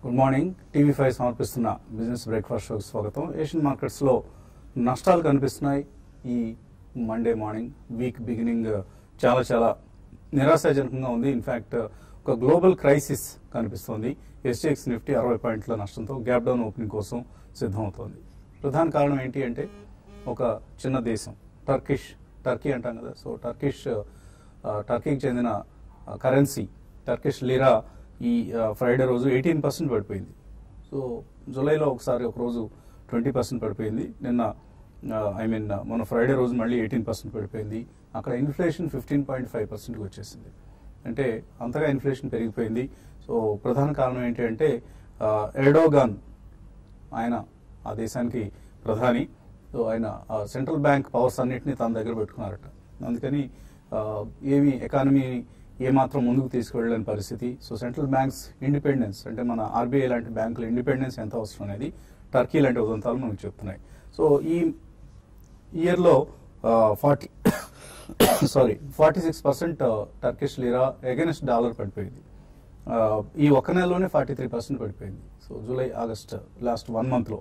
Good morning TV five సమర్పిస్తున్న business breakfast షోకి స్వాగతం ఏషియన్ మార్కెట్స్లో నష్టాలు కనిపిస్తున్నాయి ఈ మండే మార్నింగ్ వీక్ బిగినింగ్ చాలా చాలా నిరాశాజనకంగా ఉంది ఇన్ఫ్యాక్ట్ ఒక గ్లోబల్ క్రైసిస్ కనిపిస్తోంది ఎస్టీఎక్స్ నిఫ్టీ అరవై పాయింట్ల నష్టంతో గ్యాప్ డౌన్ ఓపెనింగ్ కోసం సిద్ధమవుతోంది ప్రధాన కారణం ఏంటి అంటే ఒక చిన్న దేశం టర్కిష్ టర్కీ అంటాం కదా సో టర్కిష్ ఆ, టర్కీకి చెందిన కరెన్సీ టర్కిష్ లీరా ఈ ఆ, ఫ్రైడే రోజు ఎయిటీన్ పర్సెంట్ పడిపోయింది సో జూలైలో ఒకసారి ఒక రోజు ట్వంటీ పర్సెంట్ పడిపోయింది నిన్న ఐ మీన్ మన ఫ్రైడే రోజు మళ్ళీ ఎయిటీన్ పర్సెంట్ పడిపోయింది అక్కడ ఇన్ఫ్లేషన్ ఫిఫ్టీన్ పాయింట్ ఫైవ్ పర్సెంట్కి వచ్చేసింది అంటే అంతగా ఇన్ఫ్లేషన్ పెరిగిపోయింది సో ప్రధాన కారణం ఏంటి అంటే ఆ, ఎర్డోగాన్ ఆయన ఆ దేశానికి ప్రధాని సో ఆయన ఆ సెంట్రల్ బ్యాంక్ పవర్స్ అన్నిటిని తన దగ్గర పెట్టుకున్నారట అందుకని ఆ, ఏమి ఎకానమీ ఏమాత్రం ముందుకు తీసుకువెళ్ళని పరిస్థితి సో సెంట్రల్ బ్యాంక్స్ ఇండిపెండెన్స్ అంటే మన ఆర్బీఐ లాంటి బ్యాంకుల ఇండిపెండెన్స్ ఎంత అవసరం అనేది టర్కీ లాంటి ఉదంతాలు మనకు చెప్తున్నాయి సో ఈ ఇయర్లో forty sorry forty six percent Turkish lira against dollar పడిపోయింది ఆ, ఈ ఒక్క నెలలోనే ఫార్టీ త్రీ పర్సెంట్ పడిపోయింది so July August last one మంత్లో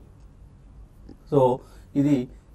సో ఇది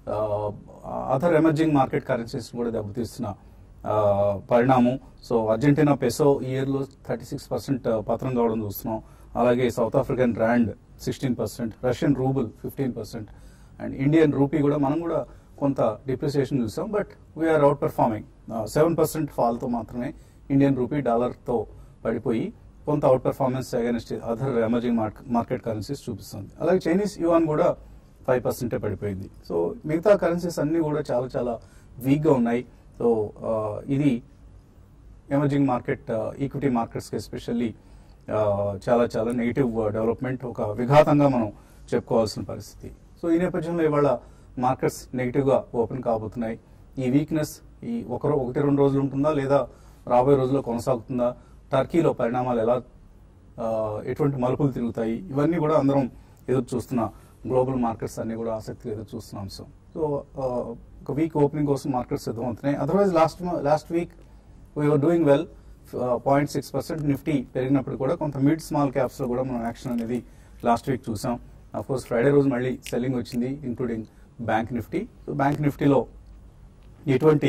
అదర్ ఎమర్జింగ్ మార్కెట్ కరెన్సీస్ కూడా దెబ్బతీస్తున్న ఆ, పరిణామం సో అర్జెంటీనా పెసో ఈ ఇయర్లో థర్టీ సిక్స్ పర్సెంట్ పతనం కావడం చూస్తున్నాం అలాగే South African rand sixteen percent Russian ruble fifteen percent and Indian rupee కూడా మనం కూడా కొంత డిప్రిసియేషన్ చూసాం but we are outperforming seven percent ఫాల్తో మాత్రమే ఇండియన్ రూపీ డాలర్తో పడిపోయి కొంత outperformance against other emerging market currencies చూపిస్తుంది అలాగే చైనీస్ యువాన్ కూడా ఫైవ్ పర్సెంటే పడిపోయింది సో మిగతా కరెన్సీస్ అన్ని కూడా చాలా చాలా వీక్గా ఉన్నాయి సో ఆ, ఇది ఎమర్జింగ్ మార్కెట్ ఈక్విటీ మార్కెట్స్కి ఎస్పెషల్లీ చాలా చాలా నెగిటివ్ డెవలప్మెంట్ ఒక విఘాతంగా మనం చెప్పుకోవాల్సిన పరిస్థితి సో ఈ నేపథ్యంలో ఇవాళ మార్కెట్స్ నెగిటివ్గా ఓపెన్ కాబోతున్నాయి ఈ వీక్నెస్ ఈ ఒక రో- ఒకటి రెండు రోజులు ఉంటుందా లేదా రాబోయే రోజుల్లో కొనసాగుతుందా టర్కీలో పరిణామాలు ఎలా ఆ, ఎటువంటి మలుపులు తిరుగుతాయి ఇవన్నీ కూడా అందరం ఎదురు చూస్తున్న గ్లోబల్ మార్కెట్స్ అన్ని కూడా ఆసక్తిగా ఎదురు చూస్తున్న అంశం సో ఆ, ఒక వీక్ ఓపెనింగ్ కోసం మార్కెట్స్ సిద్ధమవుతున్నాయి otherwise last last week we are doing well point six percent Nifty పెరిగినప్పుడు కూడా కొంత మిడ్ స్మాల్ క్యాప్స్ లో కూడా మనం యాక్షన్ అనేది లాస్ట్ వీక్ చూసాం అఫ్ కోర్స్ ఫ్రైడే రోజు మళ్ళీ సెల్లింగ్ వచ్చింది including bank Nifty so bank నిఫ్టీలో ఎటువంటి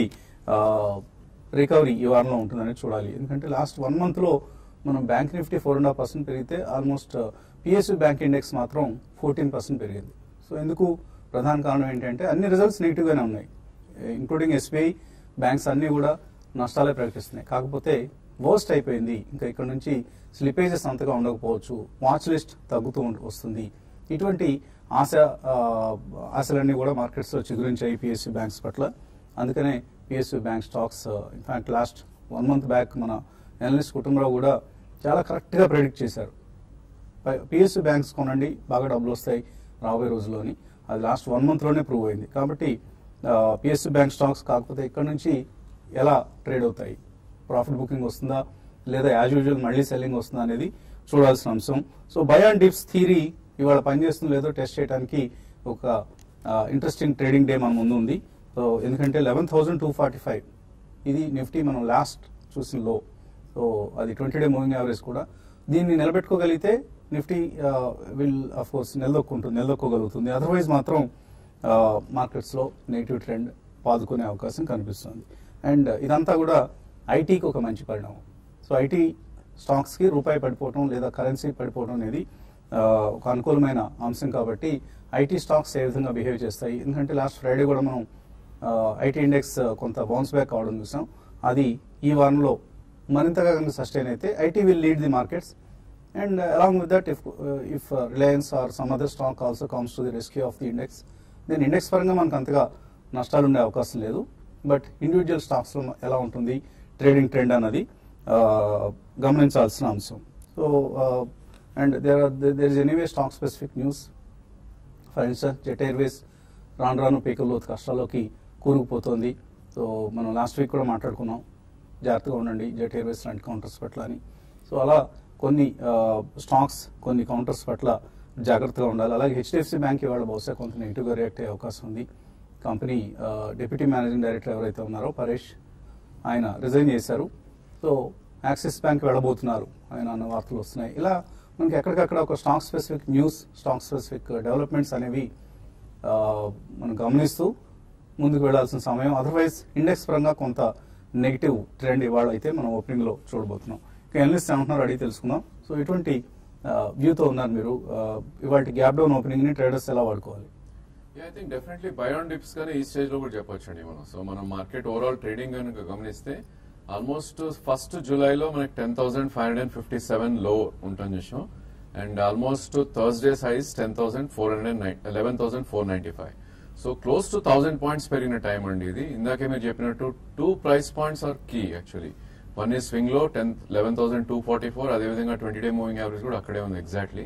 రికవరీ ఈ వారంలో ఉంటుందని చూడాలి ఎందుకంటే లాస్ట్ వన్ మంత్లో మనం bank Nifty four and half percent పెరిగితే ఆల్మోస్ట్ పిఎస్యు బ్యాంక్ ఇండెక్స్ మాత్రం ఫోర్టీన్ పర్సెంట్ పెరిగింది సో ఎందుకు ప్రధాన కారణం ఏంటంటే అన్ని రిజల్ట్స్ నెగిటివ్గానే ఉన్నాయి ఇంక్లూడింగ్ ఎస్బీఐ బ్యాంక్స్ అన్నీ కూడా నష్టాలే ప్రకటిస్తున్నాయి కాకపోతే వర్స్ట్ అయిపోయింది ఇంకా ఇక్కడ నుంచి స్లిపేజెస్ అంతగా ఉండకపోవచ్చు వాచ్ లిస్ట్ తగ్గుతూ ఉండ- వస్తుంది ఇటువంటి ఆశ ఆ, ఆశలన్నీ కూడా మార్కెట్స్లో చిగురించాయి పిఎస్యు బ్యాంక్స్ పట్ల అందుకనే PSU bank stocks in fact last one month back మన అనలిస్ట్ కుటుంబరావు కూడా చాలా కరెక్ట్గా ప్రెడిక్ట్ చేశారు పిఎస్యు బ్యాంక్స్ కొనండి బాగా డబ్బులు వస్తాయి రాబోయే రోజుల్లోని అది లాస్ట్ వన్ మంత్లోనే ప్రూవ్ అయింది కాబట్టి పిఎస్యు బ్యాంక్ స్టాక్స్ కాకపోతే ఇక్కడ నుంచి ఎలా ట్రేడ్ అవుతాయి ప్రాఫిట్ బుకింగ్ వస్తుందా లేదా యాజ్ యూజువల్ మళ్ళీ సెల్లింగ్ వస్తుందా అనేది చూడాల్సిన అంశం so buy and dips theory ఇవాళ పనిచేస్తుందో లేదో టెస్ట్ చేయడానికి ఒక ఇంట్రెస్టింగ్ ట్రేడింగ్ డే మన ముందు ఉంది సో ఎందుకంటే eleven thousand two forty five ఇది నిఫ్టీ మనం లాస్ట్ చూసిన లో సో అది ట్వంటీ డే మూవింగ్ యావరేజ్ కూడా దీన్ని నిలబెట్టుకోగలిగితే నిఫ్టీ విల్ అఫ్ కోర్స్ నిలదొక్కుంటుంది నిలదొక్కోగలుగుతుంది అదర్వైజ్ మాత్రం మార్కెట్స్లో నెగిటివ్ ట్రెండ్ పాదుకునే అవకాశం కనిపిస్తుంది అండ్ ఇదంతా కూడా ఐటీకి ఒక మంచి పరిణామం సో ఐటీ స్టాక్స్కి రూపాయి పడిపోవడం లేదా కరెన్సీ పడిపోవడం అనేది ఆ, ఒక అనుకూలమైన అంశం కాబట్టి ఐటీ స్టాక్స్ ఏ విధంగా బిహేవ్ చేస్తాయి ఎందుకంటే లాస్ట్ ఫ్రైడే కూడా మనం ఐటీ ఇండెక్స్ కొంత బౌన్స్ బ్యాక్ అవడం చూసాం అది ఈ వారంలో మరింతగా కనుక సస్టైన్ అయితే IT will lead the markets and along with that if if Reliance or some other stock also comes to the rescue of the index then index పరంగా మనకు అంతగా నష్టాలు ఉండే అవకాశం లేదు బట్ ఇండివిజువల్ స్టాక్స్లో ఎలా ఉంటుంది ట్రేడింగ్ ట్రెండ్ అన్నది ఆ, గమనించాల్సిన అంశం so and there are there is anyway stock specific news for instance Jet Airways రాను రాను పీకల్లో కష్టాల్లోకి కూరుకుపోతుంది సో మనం లాస్ట్ వీక్ కూడా మాట్లాడుకున్నాం జాగ్రత్తగా ఉండండి జెట్ ఎయిర్వేస్ లాంటి కౌంటర్స్ పట్ల అని సో అలా కొన్ని స్టాక్స్ కొన్ని కౌంటర్స్ పట్ల జాగ్రత్తగా ఉండాలి అలాగే హెచ్డిఎఫ్సి బ్యాంక్ ఇవాళ బహుశా కొంత నెగిటివ్గా రియాక్ట్ అయ్యే అవకాశం ఉంది కంపెనీ డిప్యూటీ మేనేజింగ్ డైరెక్టర్ ఎవరైతే ఉన్నారో పరేష్ ఆయన రిజైన్ చేశారు సో యాక్సిస్ బ్యాంక్ వెళ్ళబోతున్నారు ఆయన అన్న వార్తలు వస్తున్నాయి ఇలా మనకి ఎక్కడికక్కడ ఒక stock specific news stock specific developments అనేవి ఆ, మనం గమనిస్తూ ముందుకు వెళ్లాల్సిన సమయం అదర్వైజ్ ఇండెక్స్ పరంగా కొంత నెగిటివ్ ట్రెండ్ ఇవాళ అయితే మనం ఓపెనింగ్ లో చూడబోతున్నాం ఇంకా ఎనలిస్ట్ ఏమంటున్నారు అడిగి తెలుసుకుందాం సో ఎటువంటి వ్యూతో ఉన్నారు మీరు ఇవాళ గ్యాప్ డౌన్ ఓపెనింగ్ ని ట్రేడర్స్ ఎలా వాడుకోవాలి I think definitely buy on dips కానీ ఈ స్టేజ్ లో కూడా చెప్పొచ్చు అండి మనం సో మనం మార్కెట్ ఓవరాల్ ట్రేడింగ్ కనుక గమనిస్తే ఆల్మోస్ట్ ఫస్ట్ జూలైలో మనకి ten thousand five hundred fifty seven లో ఉంటుంది చూసాం and almost Thursday size ten thousand four hundred eleven thousand four ninety five so close to thousand points పెరిగిన టైం అండి ఇది ఇందాకే మీరు చెప్పినట్టు two price points are key actually one ఈ స్వింగ్ లో ten eleven thousand two forty four అదేవిధంగా twenty day moving average కూడా అక్కడే ఉంది ఎగ్జాక్ట్లీ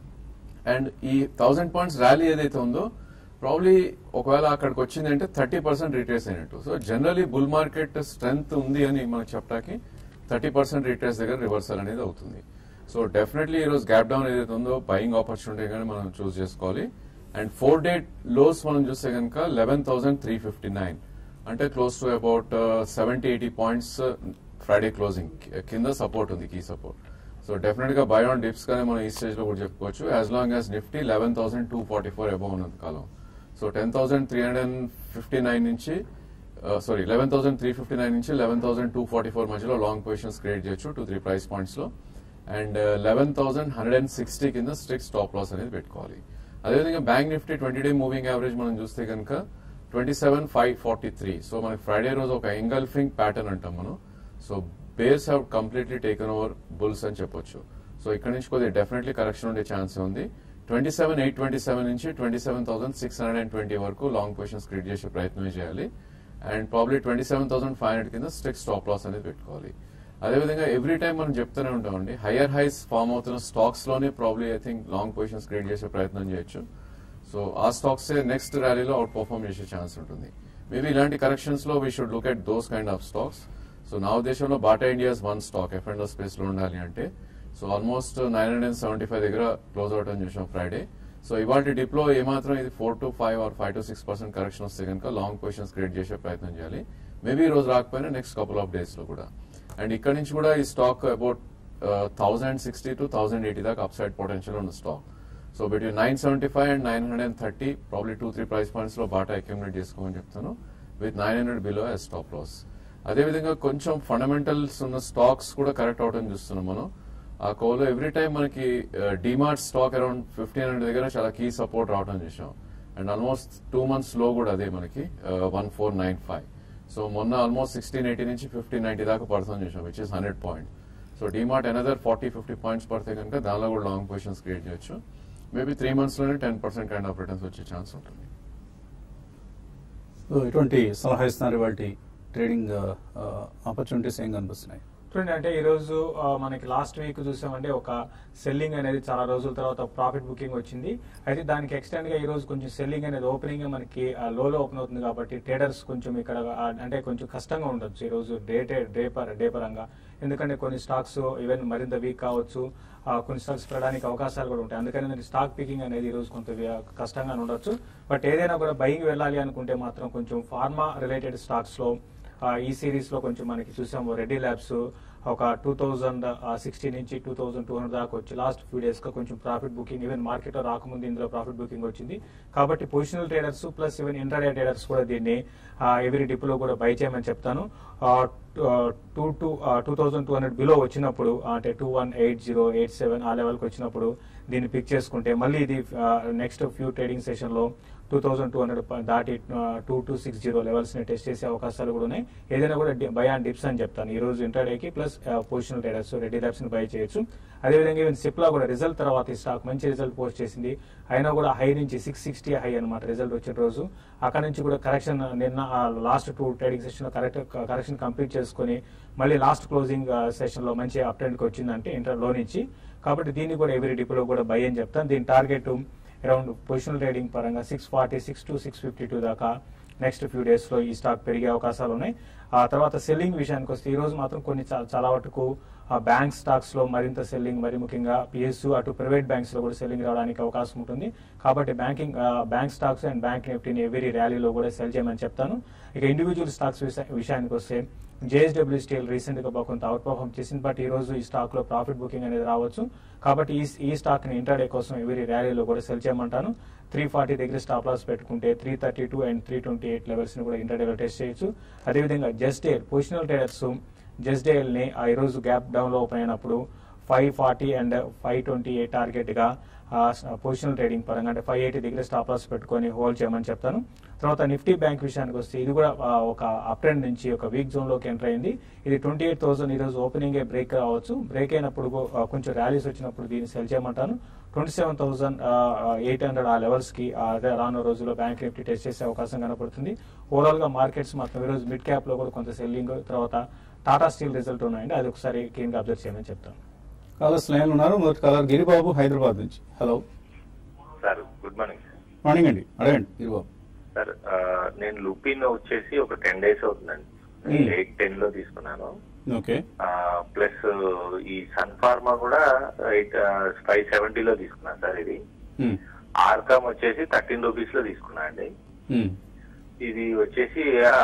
అండ్ ఈ థౌసండ్ పాయింట్స్ ర్యాలీ ఏదైతే ఉందో ప్రాబ్లీ ఒకవేళ అక్కడికి వచ్చింది అంటే థర్టీ పర్సెంట్ రిట్రేస్ అయినట్టు so generally bull market strength ఉంది అని మనకు చెప్పడానికి థర్టీ పర్సెంట్ రిట్రేస్ దగ్గర రివర్సల్ అనేది అవుతుంది సో డెఫినెట్లీ ఈ రోజు గ్యాప్ డౌన్ ఏదైతే ఉందో బయింగ్ ఆపర్చునిటీ కానీ మనం చూస్ చేసుకోవాలి అండ్ ఫోర్ డే లోస్ మనం చూస్తే కనుక eleven thousand three fifty nine అంటే close to about seventy eighty points Friday closing కింద సపోర్ట్ ఉంది కీ సపోర్ట్ సో డెఫినెట్ గా బై ఆన్ డిప్స్ కానీ మనం ఈ స్టేజ్ లో కూడా చెప్పుకోవచ్చు as long as Nifty eleven thousand two forty four above ఉన్నంత కాలం so ten thousand three hundred fifty nine నుంచి sorry eleven thousand three fifty nine నుంచి eleven thousand two forty four మధ్యలో లాంగ్ పొజిషన్స్ క్రియేట్ చేయొచ్చు two three price points లో and eleven thousand hundred and sixty కింద strict stop loss అనేది పెట్టుకోవాలి అదేవిధంగా bank Nifty twenty day moving average మనం చూస్తే కనుక twenty seven five forty three so మనకి ఫ్రైడే రోజు ఒక ఎంగల్ఫింగ్ ప్యాటర్న్ అంటాం మనం so bears have completely taken over bulls అని చెప్పొచ్చు సో ఇక్కడ నుంచి కొద్దిగా డెఫినెట్లీ కరెక్షన్ ఉండే ఛాన్స్ ఉంది twenty seven eight twenty seven నుంచి twenty seven thousand six hundred and twenty వరకు లాంగ్ పొజిషన్స్ క్రియేట్ చేసే ప్రయత్నమే చేయాలి and probably twenty seven thousand five hundred కింద స్ట్రిక్ స్టాప్ లాస్ అనేది పెట్టుకోవాలి అదేవిధంగా ఎవ్రీ టైం మనం చెప్తూనే ఉంటామండి హయ్యర్ హైస్ ఫామ్ అవుతున్న స్టాక్స్ లోనే probably I think long positions create చేసే ప్రయత్నం చేయొచ్చు సో ఆ స్టాక్స్ నెక్స్ట్ ర్యాలీలో అవుట్ పర్ఫార్మ్ చేసే ఛాన్స్ ఉంటుంది మేబీ ఇలాంటి కరెక్షన్స్ లో we should look at those kind of stocks so నా ఉద్దేశంలో Bata India's one stock F and space లో ఉండాలి అంటే so almost nine hundred seventy five దగ్గర క్లోజ్ అవుట్ అని చూసాం ఫ్రైడే సో ఇవాళ డిప్లో ఏమాత్రం ఇది four to five or five to six percent correction వస్తే కనుక లాంగ్ పొజిషన్స్ క్రియేట్ చేసే ప్రయత్నం చేయాలి మేబీ ఈ రోజు రాకపోయినా నెక్స్ట్ కపుల్ ఆఫ్ డేస్ లో కూడా అండ్ ఇక్కడ నుంచి కూడా ఈ stock about thousand sixty to thousand eighty దాకా అప్ సైడ్ పొటెన్షియల్ ఉన్న stock so between nine seventy five and nine hundred and thirty probably two three price points లో Bata accumulate చేసుకోమని చెప్తాను with nine hundred below as stop loss అదేవిధంగా కొంచెం fundamentals ఉన్న stocks కూడా correct అవడం చూస్తున్నాం మనం ఆ కోలో ఎవ్రీ టైం మనకి DMart stock around fifteen hundred దగ్గర చాలా కీ సపోర్ట్ రావడం చూసాం అండ్ ఆల్మోస్ట్ టూ మంత్స్ లో కూడా అదే మనకి one four nine five so మొన్న ఆల్మోస్ట్ సిక్స్టీన్ ఎయిటీ నుంచి ఫిఫ్టీన్ నైన్టీ దాకా పడుతుంది చూసాం which is hundred point so DMart another forty fifty points పడితే కనుక దానిలో కూడా లాంగ్ పొజిషన్స్ క్రియేట్ చేయొచ్చు మేబీ త్రీ మంత్స్ లోనే ten percent kind of returns వచ్చే ఛాన్స్ ఉంటుంది సో ఇటువంటి సలహా ఇస్తున్నారు ఇవాళ ట్రేడింగ్ ఆపర్చునిటీస్ ఏం కనిపిస్తున్నాయి చూడండి అంటే ఈ రోజు ఆ, మనకి లాస్ట్ వీక్ చూసామంటే ఒక సెల్లింగ్ అనేది చాలా రోజుల తర్వాత ప్రాఫిట్ బుకింగ్ వచ్చింది అయితే దానికి ఎక్స్టెండ్ గా ఈ రోజు కొంచెం సెల్లింగ్ అనేది ఓపెనింగ్ మనకి లోలో ఓపెన్ అవుతుంది కాబట్టి ట్రేడర్స్ కొంచెం ఇక్కడ ఆ, అంటే కొంచెం కష్టంగా ఉండొచ్చు ఈ రోజు డే డే పర్ డే పరంగా ఎందుకంటే కొన్ని స్టాక్స్ ఈవెన్ మరింత వీక్ కావచ్చు ఆ, కొన్ని స్టాక్స్ పెరగడానికి అవకాశాలు కూడా ఉంటాయి అందుకని మనకి స్టాక్ పికింగ్ అనేది ఈ రోజు కొంత వ్య- కష్టంగా ఉండొచ్చు బట్ ఏదైనా కూడా బయింగ్ వెళ్ళాలి అనుకుంటే మాత్రం కొంచెం ఫార్మా రిలేటెడ్ స్టాక్స్ లో ఆ, ఈ సిరీస్ లో కొంచెం మనకి చూసాము రెడ్డి ల్యాబ్స్ ఒక టూ థౌజండ్ సిక్స్టీ నుంచి టూ థౌజండ్ టూ హండ్రెడ్ దాకా వచ్చి లాస్ట్ ఫ్యూ డేస్ గా కొంచెం ప్రాఫిట్ బుకింగ్ ఈవెన్ మార్కెట్ లో రాకముందు ఇందులో ప్రాఫిట్ బుకింగ్ వచ్చింది కాబట్టి positional traders plus even intraday traders కూడా దీన్ని ఎవరి డిప్ లో కూడా బై చేయమని చెప్తాను two two two thousand two hundred below వచ్చినప్పుడు అంటే two one eight zero eight seven ఆ లెవెల్కి వచ్చినప్పుడు దీన్ని పిక్ చేసుకుంటే మళ్ళీ ఇది నెక్స్ట్ ఫ్యూ ట్రేడింగ్ సెషన్ లో టూ థౌసండ్ టూ హండ్రెడ్ దాటి two two six zero levels ని టెస్ట్ చేసే అవకాశాలు కూడా ఉన్నాయి ఏదైనా కూడా బై అండ్ డిప్స్ అని చెప్తాను ఈ రోజు ఇంటర్డేకి plus positional traders Reddy labs ని బై చేయొచ్చు అదేవిధంగా ఈవెన్ సిప్లా కూడా రిజల్ట్ తర్వాత ఈ స్టాక్ మంచి రిజల్ట్ పోస్ట్ చేసింది అయినా కూడా హై నుంచి సిక్స్ సిక్స్టీ హై అనమాట రిజల్ట్ వచ్చిన రోజు అక్కడ నుంచి కూడా కరెక్షన్ నిన్న లాస్ట్ టూ ట్రేడింగ్ సెషన్ లో కరెక్ట్ కరెక్షన్ కంప్లీట్ చేసుకుని మళ్ళీ లాస్ట్ క్లోజింగ్ సెషన్ లో మంచి అప్ ట్రెండ్ కి వచ్చిందంటే ఇంటర్ లో నుంచి కాబట్టి దీన్ని కూడా ఎవరి డిప్లో కూడా బై అని చెప్తాను దీని టార్గెట్ అరౌండ్ పొజిషనల్ ట్రేడింగ్ పరంగా six forty six to six fifty two దాకా నెక్స్ట్ ఫ్యూ డేస్ లో ఈ స్టాక్ పెరిగే అవకాశాలు ఉన్నాయి ఆ తర్వాత సెల్లింగ్ విషయానికి వస్తే ఈ రోజు మాత్రం కొన్ని చా- చాలా వరకు బ్యాంక్ స్టాక్స్ లో మరింత సెల్లింగ్ మరి ముఖ్యంగా పిఎస్యు అటు ప్రైవేట్ బ్యాంక్స్ లో కూడా సెల్లింగ్ రావడానికి అవకాశం ఉంటుంది కాబట్టి banking bank stocks and bank నిఫ్టీని ఎవరీ ర్యాలీలో కూడా సెల్ చేయమని చెప్తాను ఇక ఇండివిజువల్ స్టాక్స్ విషయానికి వస్తే జేఎస్డబ్ల్యూ స్టీల్ రీసెంట్ గా కొంత అవుట్ పర్ఫామ్ చేసింది బట్ ఈ రోజు ఈ స్టాక్ లో ప్రాఫిట్ బుకింగ్ అనేది రావచ్చు కాబట్టి ఈ ఈ స్టాక్ ని ఇంటర్డే కోసం ఎవరి ర్యాలీలో కూడా సెల్ చేయమంటాను త్రీ ఫార్టీ దగ్గర స్టాప్ లాస్ పెట్టుకుంటే three thirty two and three twenty eight levels ని కూడా ఇంటర్డేలో టెస్ట్ చేయొచ్చు అదేవిధంగా just dial positional traders just dial ని ఆ ఈ రోజు గ్యాప్ డౌన్ లో ఓపెన్ అయినప్పుడు five forty and five twenty eight target గా పొజిషనల్ ట్రేడింగ్ పరంగా అంటే ఫైవ్ ఎయిటీ దగ్గర స్టాప్ లాస్ పెట్టుకొని హోల్డ్ చేయమని చెప్తాను తర్వాత నిఫ్టీ బ్యాంక్ విషయానికి వస్తే ఇది కూడా ఆ, ఒక అప్ ట్రెండ్ నుంచి ఒక వీక్ జోన్ లోకి ఎంటర్ అయింది ఇది ట్వంటీ ఎయిట్ థౌసండ్ ఈ రోజు ఓపెనింగ్ బ్రేక్ రావచ్చు బ్రేక్ అయినప్పుడు ఆ, కొంచెం ర్యాలీస్ వచ్చినప్పుడు దీన్ని సెల్ చేయమంటాను twenty seven thousand eight hundred ఆ లెవెల్స్ కి ఆ, అదే రానున్న రోజుల్లో బ్యాంక్ నిఫ్టీ టెస్ట్ చేసే అవకాశం కనపడుతుంది ఓవరాల్ గా మార్కెట్స్ మాత్రం ఈ రోజు మిడ్ క్యాప్ లో కూడా కొంత సెల్లింగ్ తర్వాత టాటా స్టీల్ రిజల్ట్ ఉన్నాయండి అది ఒకసారి క్లీన్ గా అబ్జర్వ్ చేయమని చెప్తాను కాలర్స్ లైన్ ఉన్నారు మొదటి కాలర్ గిరిబాబు హైదరాబాద్ నుంచి hello sir good morning sir morning అండి అడగండి గిరిబాబు సార్ ఆ, నేను లుపిన్ వచ్చేసి ఒక టెన్ డేస్ అవుతుందండి Hmm. ఎయిట్ టెన్ లో తీసుకున్నాను ఓకే ప్లస్ ఈ సన్ ఫార్మా కూడా ఎయిట్ ఫైవ్ సెవెంటీలో తీసుకున్నాను సార్ ఇది ఉమ్, ఆర్కామ్ వచ్చేసి థర్టీన్ రూపీస్ లో తీసుకున్నా అండి ఉమ్, ఇది వచ్చేసి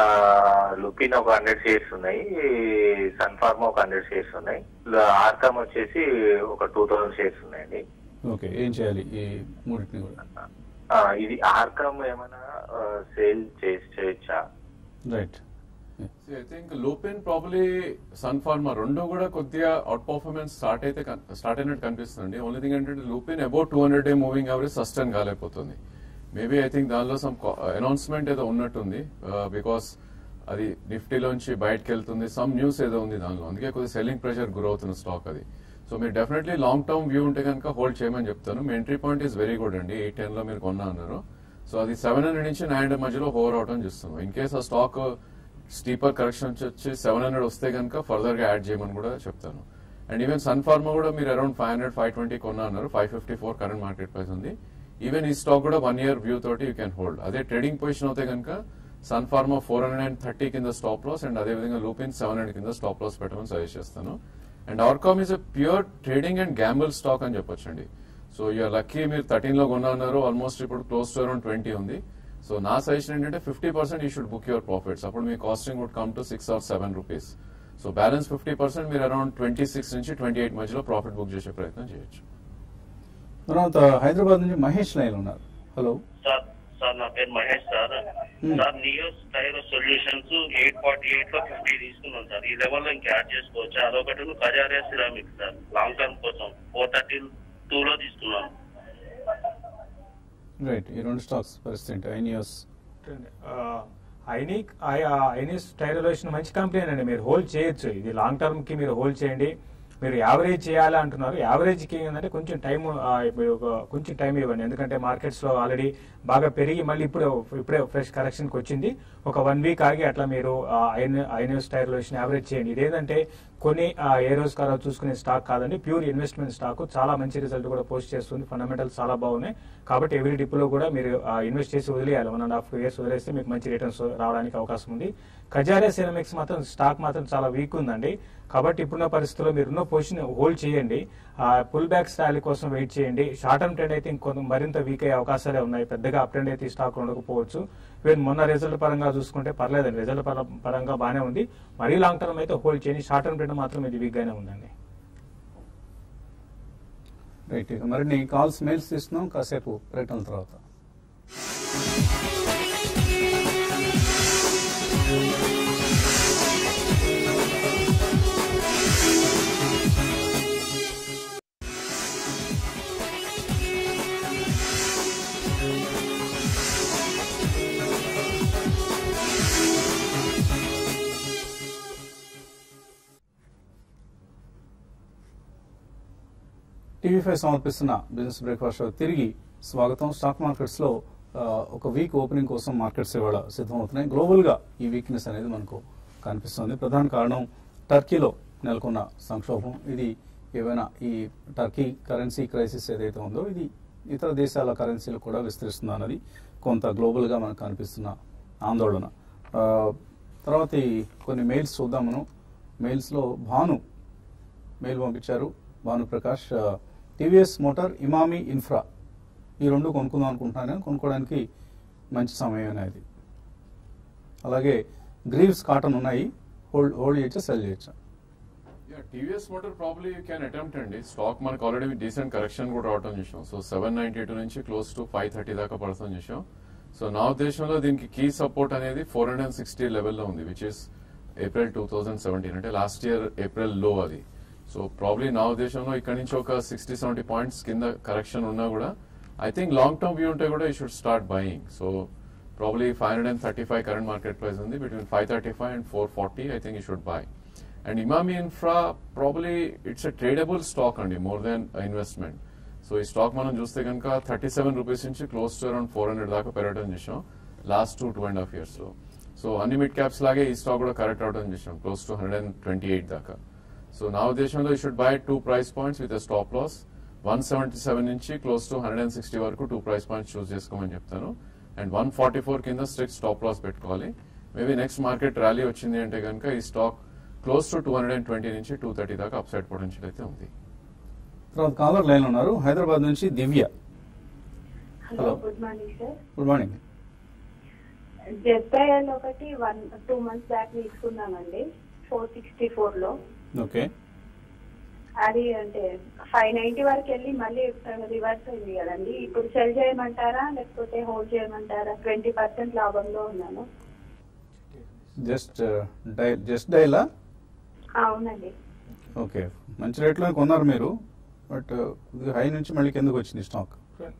లుపిన్ ఒక హండ్రెడ్ షేర్స్ ఉన్నాయి సన్ ఫార్మా ఒక హండ్రెడ్ షేర్స్ ఉన్నాయి ఆర్కామ్ వచ్చేసి ఒక టూ థౌసండ్ షేర్స్ ఉన్నాయండి ఓకే ఏం చేయాలి ఈ మూడింటిని కూడా ఆ, ఇది ఆర్కామ్ ఏమైనా సేల్ చేసి చేయొచ్చా right I think Lupin probably Sun Pharma రెండు కూడా కొద్దిగా అవుట్ పర్ఫార్మెన్స్ స్టార్ట్ అయితే స్టార్ట్ అయినట్టు కనిపిస్తుంది ఓన్లీ థింగ్ ఏంటంటే Lupin about two hundred day moving average sustain కాలేకపోతుంది మేబీ ఐ థింక్ దానిలో సమ్ అనౌన్స్మెంట్ ఏదో ఉన్నట్టుంది బికాస్ అది నిఫ్టీలోంచి బయటకు వెళ్తుంది సమ్ న్యూస్ ఏదో ఉంది దానిలో అందుకే కొద్దిగా సెల్లింగ్ ప్రెషర్ గురవుతున్న స్టాక్ అది సో మీరు డెఫినెట్లీ లాంగ్ టర్మ్ వ్యూ ఉంటే కనుక హోల్డ్ చేయమని చెప్తాను మీ entry point is very good అండి ఎయిట్ టెన్ లో మీరు కొన్నా అన్నారు సో అది సెవెన్ హండ్రెడ్ నుంచి నైన్ హండ్రెడ్ మధ్యలో హోవర్ అవటం చూస్తున్నాం ఇన్ కేస్ ఆ స్టాక్ స్టీపర్ కరెక్షన్ వచ్చి సెవెన్ హండ్రెడ్ వస్తే కనుక ఫర్దర్ గా యాడ్ చేయమని కూడా చెప్తాను అండ్ ఈవెన్ సన్ ఫార్మా కూడా మీరు around five hundred five twenty కొన్నా అన్నారు five fifty four current market price ఉంది ఈవెన్ ఈ స్టాక్ కూడా వన్ ఇయర్ వ్యూ తోటి యూ క్యాన్ హోల్డ్ అదే ట్రేడింగ్ పొజిషన్ అవుతే కనుక Sun Pharma four hundred and thirty కింద స్టాప్ లాస్ అండ్ అదే విధంగా లూపిన్ సెవెన్ హండ్రెడ్ కింద స్టాప్ లాస్ పెట్టమని సజెస్ట్ చేస్తాను and RCom is a pure trading and gamble stock అని చెప్పొచ్చండి సో యూఆర్ లక్కీ మీరు థర్టీన్ లో కొన్నా అన్నారు ఆల్మోస్ట్ ఇప్పుడు క్లోజ్ టు అరౌండ్ ట్వంటీ ఉంది సో నా సజెషన్ ఏంటంటే fifty percent you should book your profits అప్పుడు మీ costing would come to six or seven rupees so balance fifty percent మీరు అరౌండ్ ట్వంటీ సిక్స్ నుంచి ట్వంటీ ఎయిట్ మధ్యలో profit book చేసే ప్రయత్నం చేయొచ్చు తర్వాత హైదరాబాద్ నుంచి మహేష్ లైన్ ఉన్నారు హలో సార్ సార్ నా పేరు మహేష్ సార్ Hmm. సార్ నియోస్ టైరో సొల్యూషన్స్ ఎయిట్ ఫార్టీ ఎయిట్ లో ఫిఫ్టీ తీసుకున్నాం సార్ ఈ లెవెల్ లో ఇంకా యాడ్ చేసుకోవచ్చు అదొకటి Kajaria ceramic sir long term కోసం ఫోర్ థర్టీ టూ లో తీసుకున్నాను రైట్ ఈ రెండు స్టాక్స్ పరిస్థితి ఏంటి ఐనియస్ ఐనిక్ ఐనిస్ టైరలేషన్ మంచి కంపెనీ అండి మీరు హోల్డ్ చేయొచ్చు ఇది లాంగ్ టర్మ్ కి మీరు హోల్డ్ చేయండి మీరు యావరేజ్ చేయాలి అంటున్నారు యావరేజ్ కి ఏంటంటే కొంచెం టైం కొంచెం టైం ఇవ్వండి ఎందుకంటే మార్కెట్స్ లో ఆల్రెడీ బాగా పెరిగి మళ్ళీ ఇప్పుడు ఇప్పుడే ఫ్రెష్ కరెక్షన్ కి వచ్చింది ఒక వన్ వీక్ ఆగి అట్లా మీరు ఐనియస్ టైరలేషన్ యావరేజ్ చేయండి ఇదేంటంటే కొన్ని ఏ రోజు కారో చూసుకునే స్టాక్ కాదండి ప్యూర్ ఇన్వెస్ట్మెంట్ స్టాక్ చాలా మంచి రిజల్ట్ కూడా పోస్ట్ చేస్తుంది ఫండమెంటల్స్ చాలా బాగున్నాయి కాబట్టి ఎవ్రీ డిప్లో కూడా మీరు ఇన్వెస్ట్ చేసి వదిలేయాలి వన్ అండ్ హాఫ్ ఇయర్స్ వదిలేస్తే మీకు మంచి రిటర్న్స్ రావడానికి అవకాశం ఉంది కజారియా సిరమిక్స్ మాత్రం స్టాక్ మాత్రం చాలా వీక్ ఉందండి కాబట్టి ఇప్పుడున్న పరిస్థితుల్లో మీరు ఉన్న పొజిషన్ హోల్డ్ చేయండి పుల్ బ్యాక్ స్టాయిల్ కోసం వెయిట్ చేయండి షార్ట్ టర్మ్ ట్రెండ్ అయితే ఇంకొంత మరింత వీక్ అయ్యే అవకాశాలే ఉన్నాయి పెద్దగా అప్ ట్రెండ్ అయితే ఈ స్టాక్ ఉండకపోవచ్చు ఈవెన్ మొన్న రిజల్ట్ పరంగా చూసుకుంటే పర్లేదండి రిజల్ట్ పరంగా బాగానే ఉంది మరీ లాంగ్ టర్మ్ అయితే హోల్డ్ చేయండి షార్ట్ టర్మ్ ట్రెండ్ మాత్రం ఇది వీక్ గానే ఉందండి రైట్ ఇక మరిన్ని కాల్స్ మెయిల్స్ తీస్తున్నాం కాసేపు ప్రకటన తర్వాత టీవీ ఫైవ్ సమర్పిస్తున్న బిజినెస్ బ్రేక్ఫాస్ట్ షో తిరిగి స్వాగతం స్టాక్ మార్కెట్స్ లో ఆ, ఒక వీక్ ఓపెనింగ్ కోసం మార్కెట్స్ ఇవాళ సిద్ధమవుతున్నాయి గ్లోబల్ గా ఈ వీక్నెస్ అనేది మనకు కనిపిస్తుంది ప్రధాన కారణం టర్కీలో నెలకొన్న సంక్షోభం ఇది ఏవైనా ఈ టర్కీ కరెన్సీ క్రైసిస్ ఏదైతే ఉందో ఇది ఇతర దేశాల కరెన్సీలు కూడా విస్తరిస్తుంది అన్నది కొంత గ్లోబల్ గా మనకు కనిపిస్తున్న ఆందోళన ఆ, తర్వాత ఈ కొన్ని మెయిల్స్ చూద్దాం మనం మెయిల్స్ లో భాను మెయిల్ పంపించారు భానుప్రకాష్ టీవీఎస్ మోటార్ ఇమామి ఇన్ఫ్రా ఈ రెండు కొనుక్కుందాం అనుకుంటున్నాను కొనుక్కోవడానికి మంచి సమయం అనేది అలాగే గ్రీవ్స్ కాటన్ ఉన్నాయి హోల్డ్ హోల్డ్ చేయొచ్చా సెల్ చేయొచ్చా TVS Motor probably you can attempt అండి స్టాక్ మనకు ఆల్రెడీ డీసెంట్ కరెక్షన్ కూడా రావటం చూసాం సో సెవెన్ నైన్టీ టూ నుంచి క్లోజ్ టు ఫైవ్ థర్టీ దాకా పడతాం చూసాం సో నా ఉద్దేశంలో దీనికి కీ సపోర్ట్ అనేది ఫోర్ హండ్రెడ్ అండ్ సిక్స్టీ లెవెల్లో ఉంది which is April two thousand seventeen అంటే లాస్ట్ ఇయర్ ఏప్రిల్ లో అది సో ప్రాబ్లీ నా ఉద్దేశంలో ఇక్కడ నుంచి ఒక సిక్స్టీ సెవెంటీ పాయింట్స్ కింద కరెక్షన్ ఉన్నా కూడా I think long term view ఉంటే కూడా you should start buying so probably five hundred and thirty five current market price ఉంది between five thirty five and four forty I think you should buy and Emami Infra probably it's a tradable stock అండి more than investment so ఈ stock మనం చూస్తే కనుక thirty seven rupees నుంచి close to around four hundred దాకా పెరగడం చూసాం last two two and half years లో సో అన్ని మిడ్ క్యాప్స్ లాగే ఈ స్టాక్ కూడా కరెక్ట్ అవడం చూసాం close to hundred and twenty eight దాకా సో నా ఉద్దేశంలో you should buy two price points with stop loss one seventy seven నుంచి close to hundred and sixty వరకు టూ ప్రైస్ పాయింట్స్ చూస్ చేసుకోమని చెప్తాను అండ్ వన్ ఫార్టీ ఫోర్ కింద strict stop loss పెట్టుకోవాలి maybe next market rally వచ్చింది అంటే కనుక ఈ stock close to two hundred and twenty నుంచి టూ థర్టీ దాకా అప్ సైడ్ పొటెన్షియల్ అయితే ఉంది తర్వాత కాలర్ లైన్ ఉన్నారు హైదరాబాద్ నుంచి Divya hello Hello. Good morning sir good morning జెస్ఐఎల్ ఒకటి వన్ టూ మంత్స్ బ్యాక్ తీసుకున్నామండి ఫోర్ సిక్స్టీ ఫోర్ లో ఓకే అది అంటే ఫైవ్ నైన్టీ వరకు వెళ్ళి మళ్ళీ రివర్స్ అయింది కదండి ఇప్పుడు సెల్ చేయమంటారా లేకపోతే హోల్డ్ చేయమంటారా ట్వంటీ పర్సెంట్ లాభంలో ఉన్నాను జస్ట్ డై జస్ట్ డైలా అవునండి ఓకే మంచి రేట్లో కొన్నారు మీరు బట్ హై నుంచి మళ్ళీ కిందకు వచ్చింది stock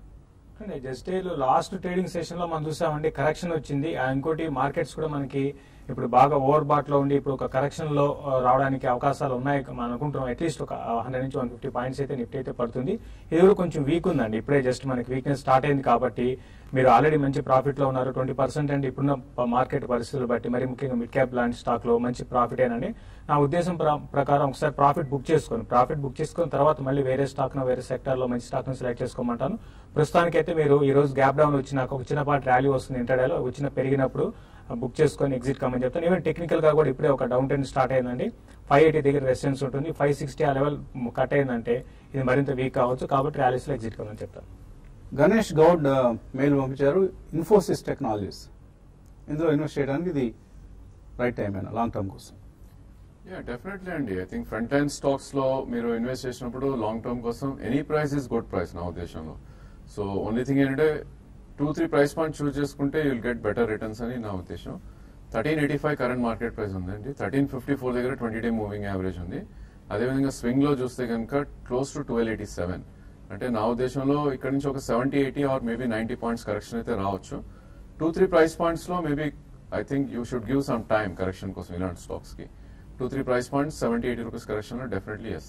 just last trading session లో మనం చూసామండి కరెక్షన్ వచ్చింది ఆ ఇంకోటి మార్కెట్స్ కూడా మనకి ఇప్పుడు బాగా ఓవర్ బాట్ లో ఉండి ఇప్పుడు ఒక కరెక్షన్ లో ఆ, రావడానికి అవకాశాలు ఉన్నాయి మనం అనుకుంటున్నాం అట్లీస్ట్ ఒక హండ్రెడ్ నుంచి వన్ ఫిఫ్టీ పాయింట్స్ అయితే నిఫ్టీ అయితే పడుతుంది ఇది కూడా కొంచెం వీక్ ఉందండి ఇప్పుడే జస్ట్ మనకి వీక్నెస్ స్టార్ట్ అయింది కాబట్టి మీరు ఆల్రెడీ మంచి ప్రాఫిట్ లో ఉన్నారు ట్వంటీ పర్సెంట్ అండ్ ఇప్పుడున్న ప- మార్కెట్ పరిస్థితులు బట్టి మరి ముఖ్యంగా మిడ్ క్యాప్ లాంటి స్టాక్ లో మంచి ప్రాఫిట్ ఏనండి నా ఉద్దేశం ప్ర- ప్రకారం ఒకసారి ప్రాఫిట్ బుక్ చేసుకోండి ప్రాఫిట్ బుక్ చేసుకున్న తర్వాత మళ్ళీ వేరే స్టాక్ వేరే సెక్టర్ లో మంచి స్టాక్ ను సెలెక్ట్ చేసుకోమంటాను ప్రస్తుతానికైతే మీరు ఈ రోజు గ్యాప్ డౌన్ వచ్చినాక ఒక చిన్నపాటి ర్యాలీ వస్తుంది ఇంటర్డేలో వచ్చిన పెరిగినప్పుడు బుక్ చేసుకొని ఎగ్జిట్ కమ్మని చెప్తాను ఈవెన్ టెక్నికల్ గా కూడా ఇప్పుడే ఒక డౌన్ టెన్ స్టార్ట్ అయిందండి ఫైవ్ ఎయిటీ దగ్గర రెసిస్టెన్స్ ఉంటుంది ఫైవ్ సిక్స్టీ ఆ లెవెల్ కట్ అయిందంటే ఇది మరింత వీక్ కావచ్చు కాబట్టి ర్యాలీస్ లో ఎగ్జిట్ కమ్మని చెప్తాను గణేష్ గౌడ్ మెయిల్ పంపించారు ఇన్ఫోసిస్ టెక్నాలజీస్ ఇందులో ఇన్వెస్ట్ చేయడానికి ఇది రైట్ టైం అయినా లాంగ్ టర్మ్ కోసం యా డెఫినెట్లీ అండి I think front end stocks లో మీరు ఇన్వెస్ట్ చేసినప్పుడు లాంగ్ టర్మ్ కోసం any price is good price నా ఉద్దేశంలో సో ఓన్లీ థింగ్ ఏంటంటే two three price point choose చేసుకుంటే యుల్ గెట్ బెటర్ రిటర్న్స్ అని నా ఉద్దేశం thirteen eighty five current market price ఉందండి థర్టీన్ ఫిఫ్టీ ఫోర్ దగ్గర ట్వంటీ డే మూవింగ్ యావరేజ్ ఉంది అదేవిధంగా స్వింగ్ లో చూస్తే కనుక close to twelve eighty seven అంటే నా ఉద్దేశంలో ఇక్కడ నుంచి ఒక seventy eighty or maybe ninety points correction అయితే రావచ్చు టూ త్రీ ప్రైస్ పాయింట్స్ లో maybe I think you should give some time correction కోసం ఇలాంటి స్టాక్స్ కి two three price points seventy eighty rupees correction లో డెఫినెట్లీ ఎస్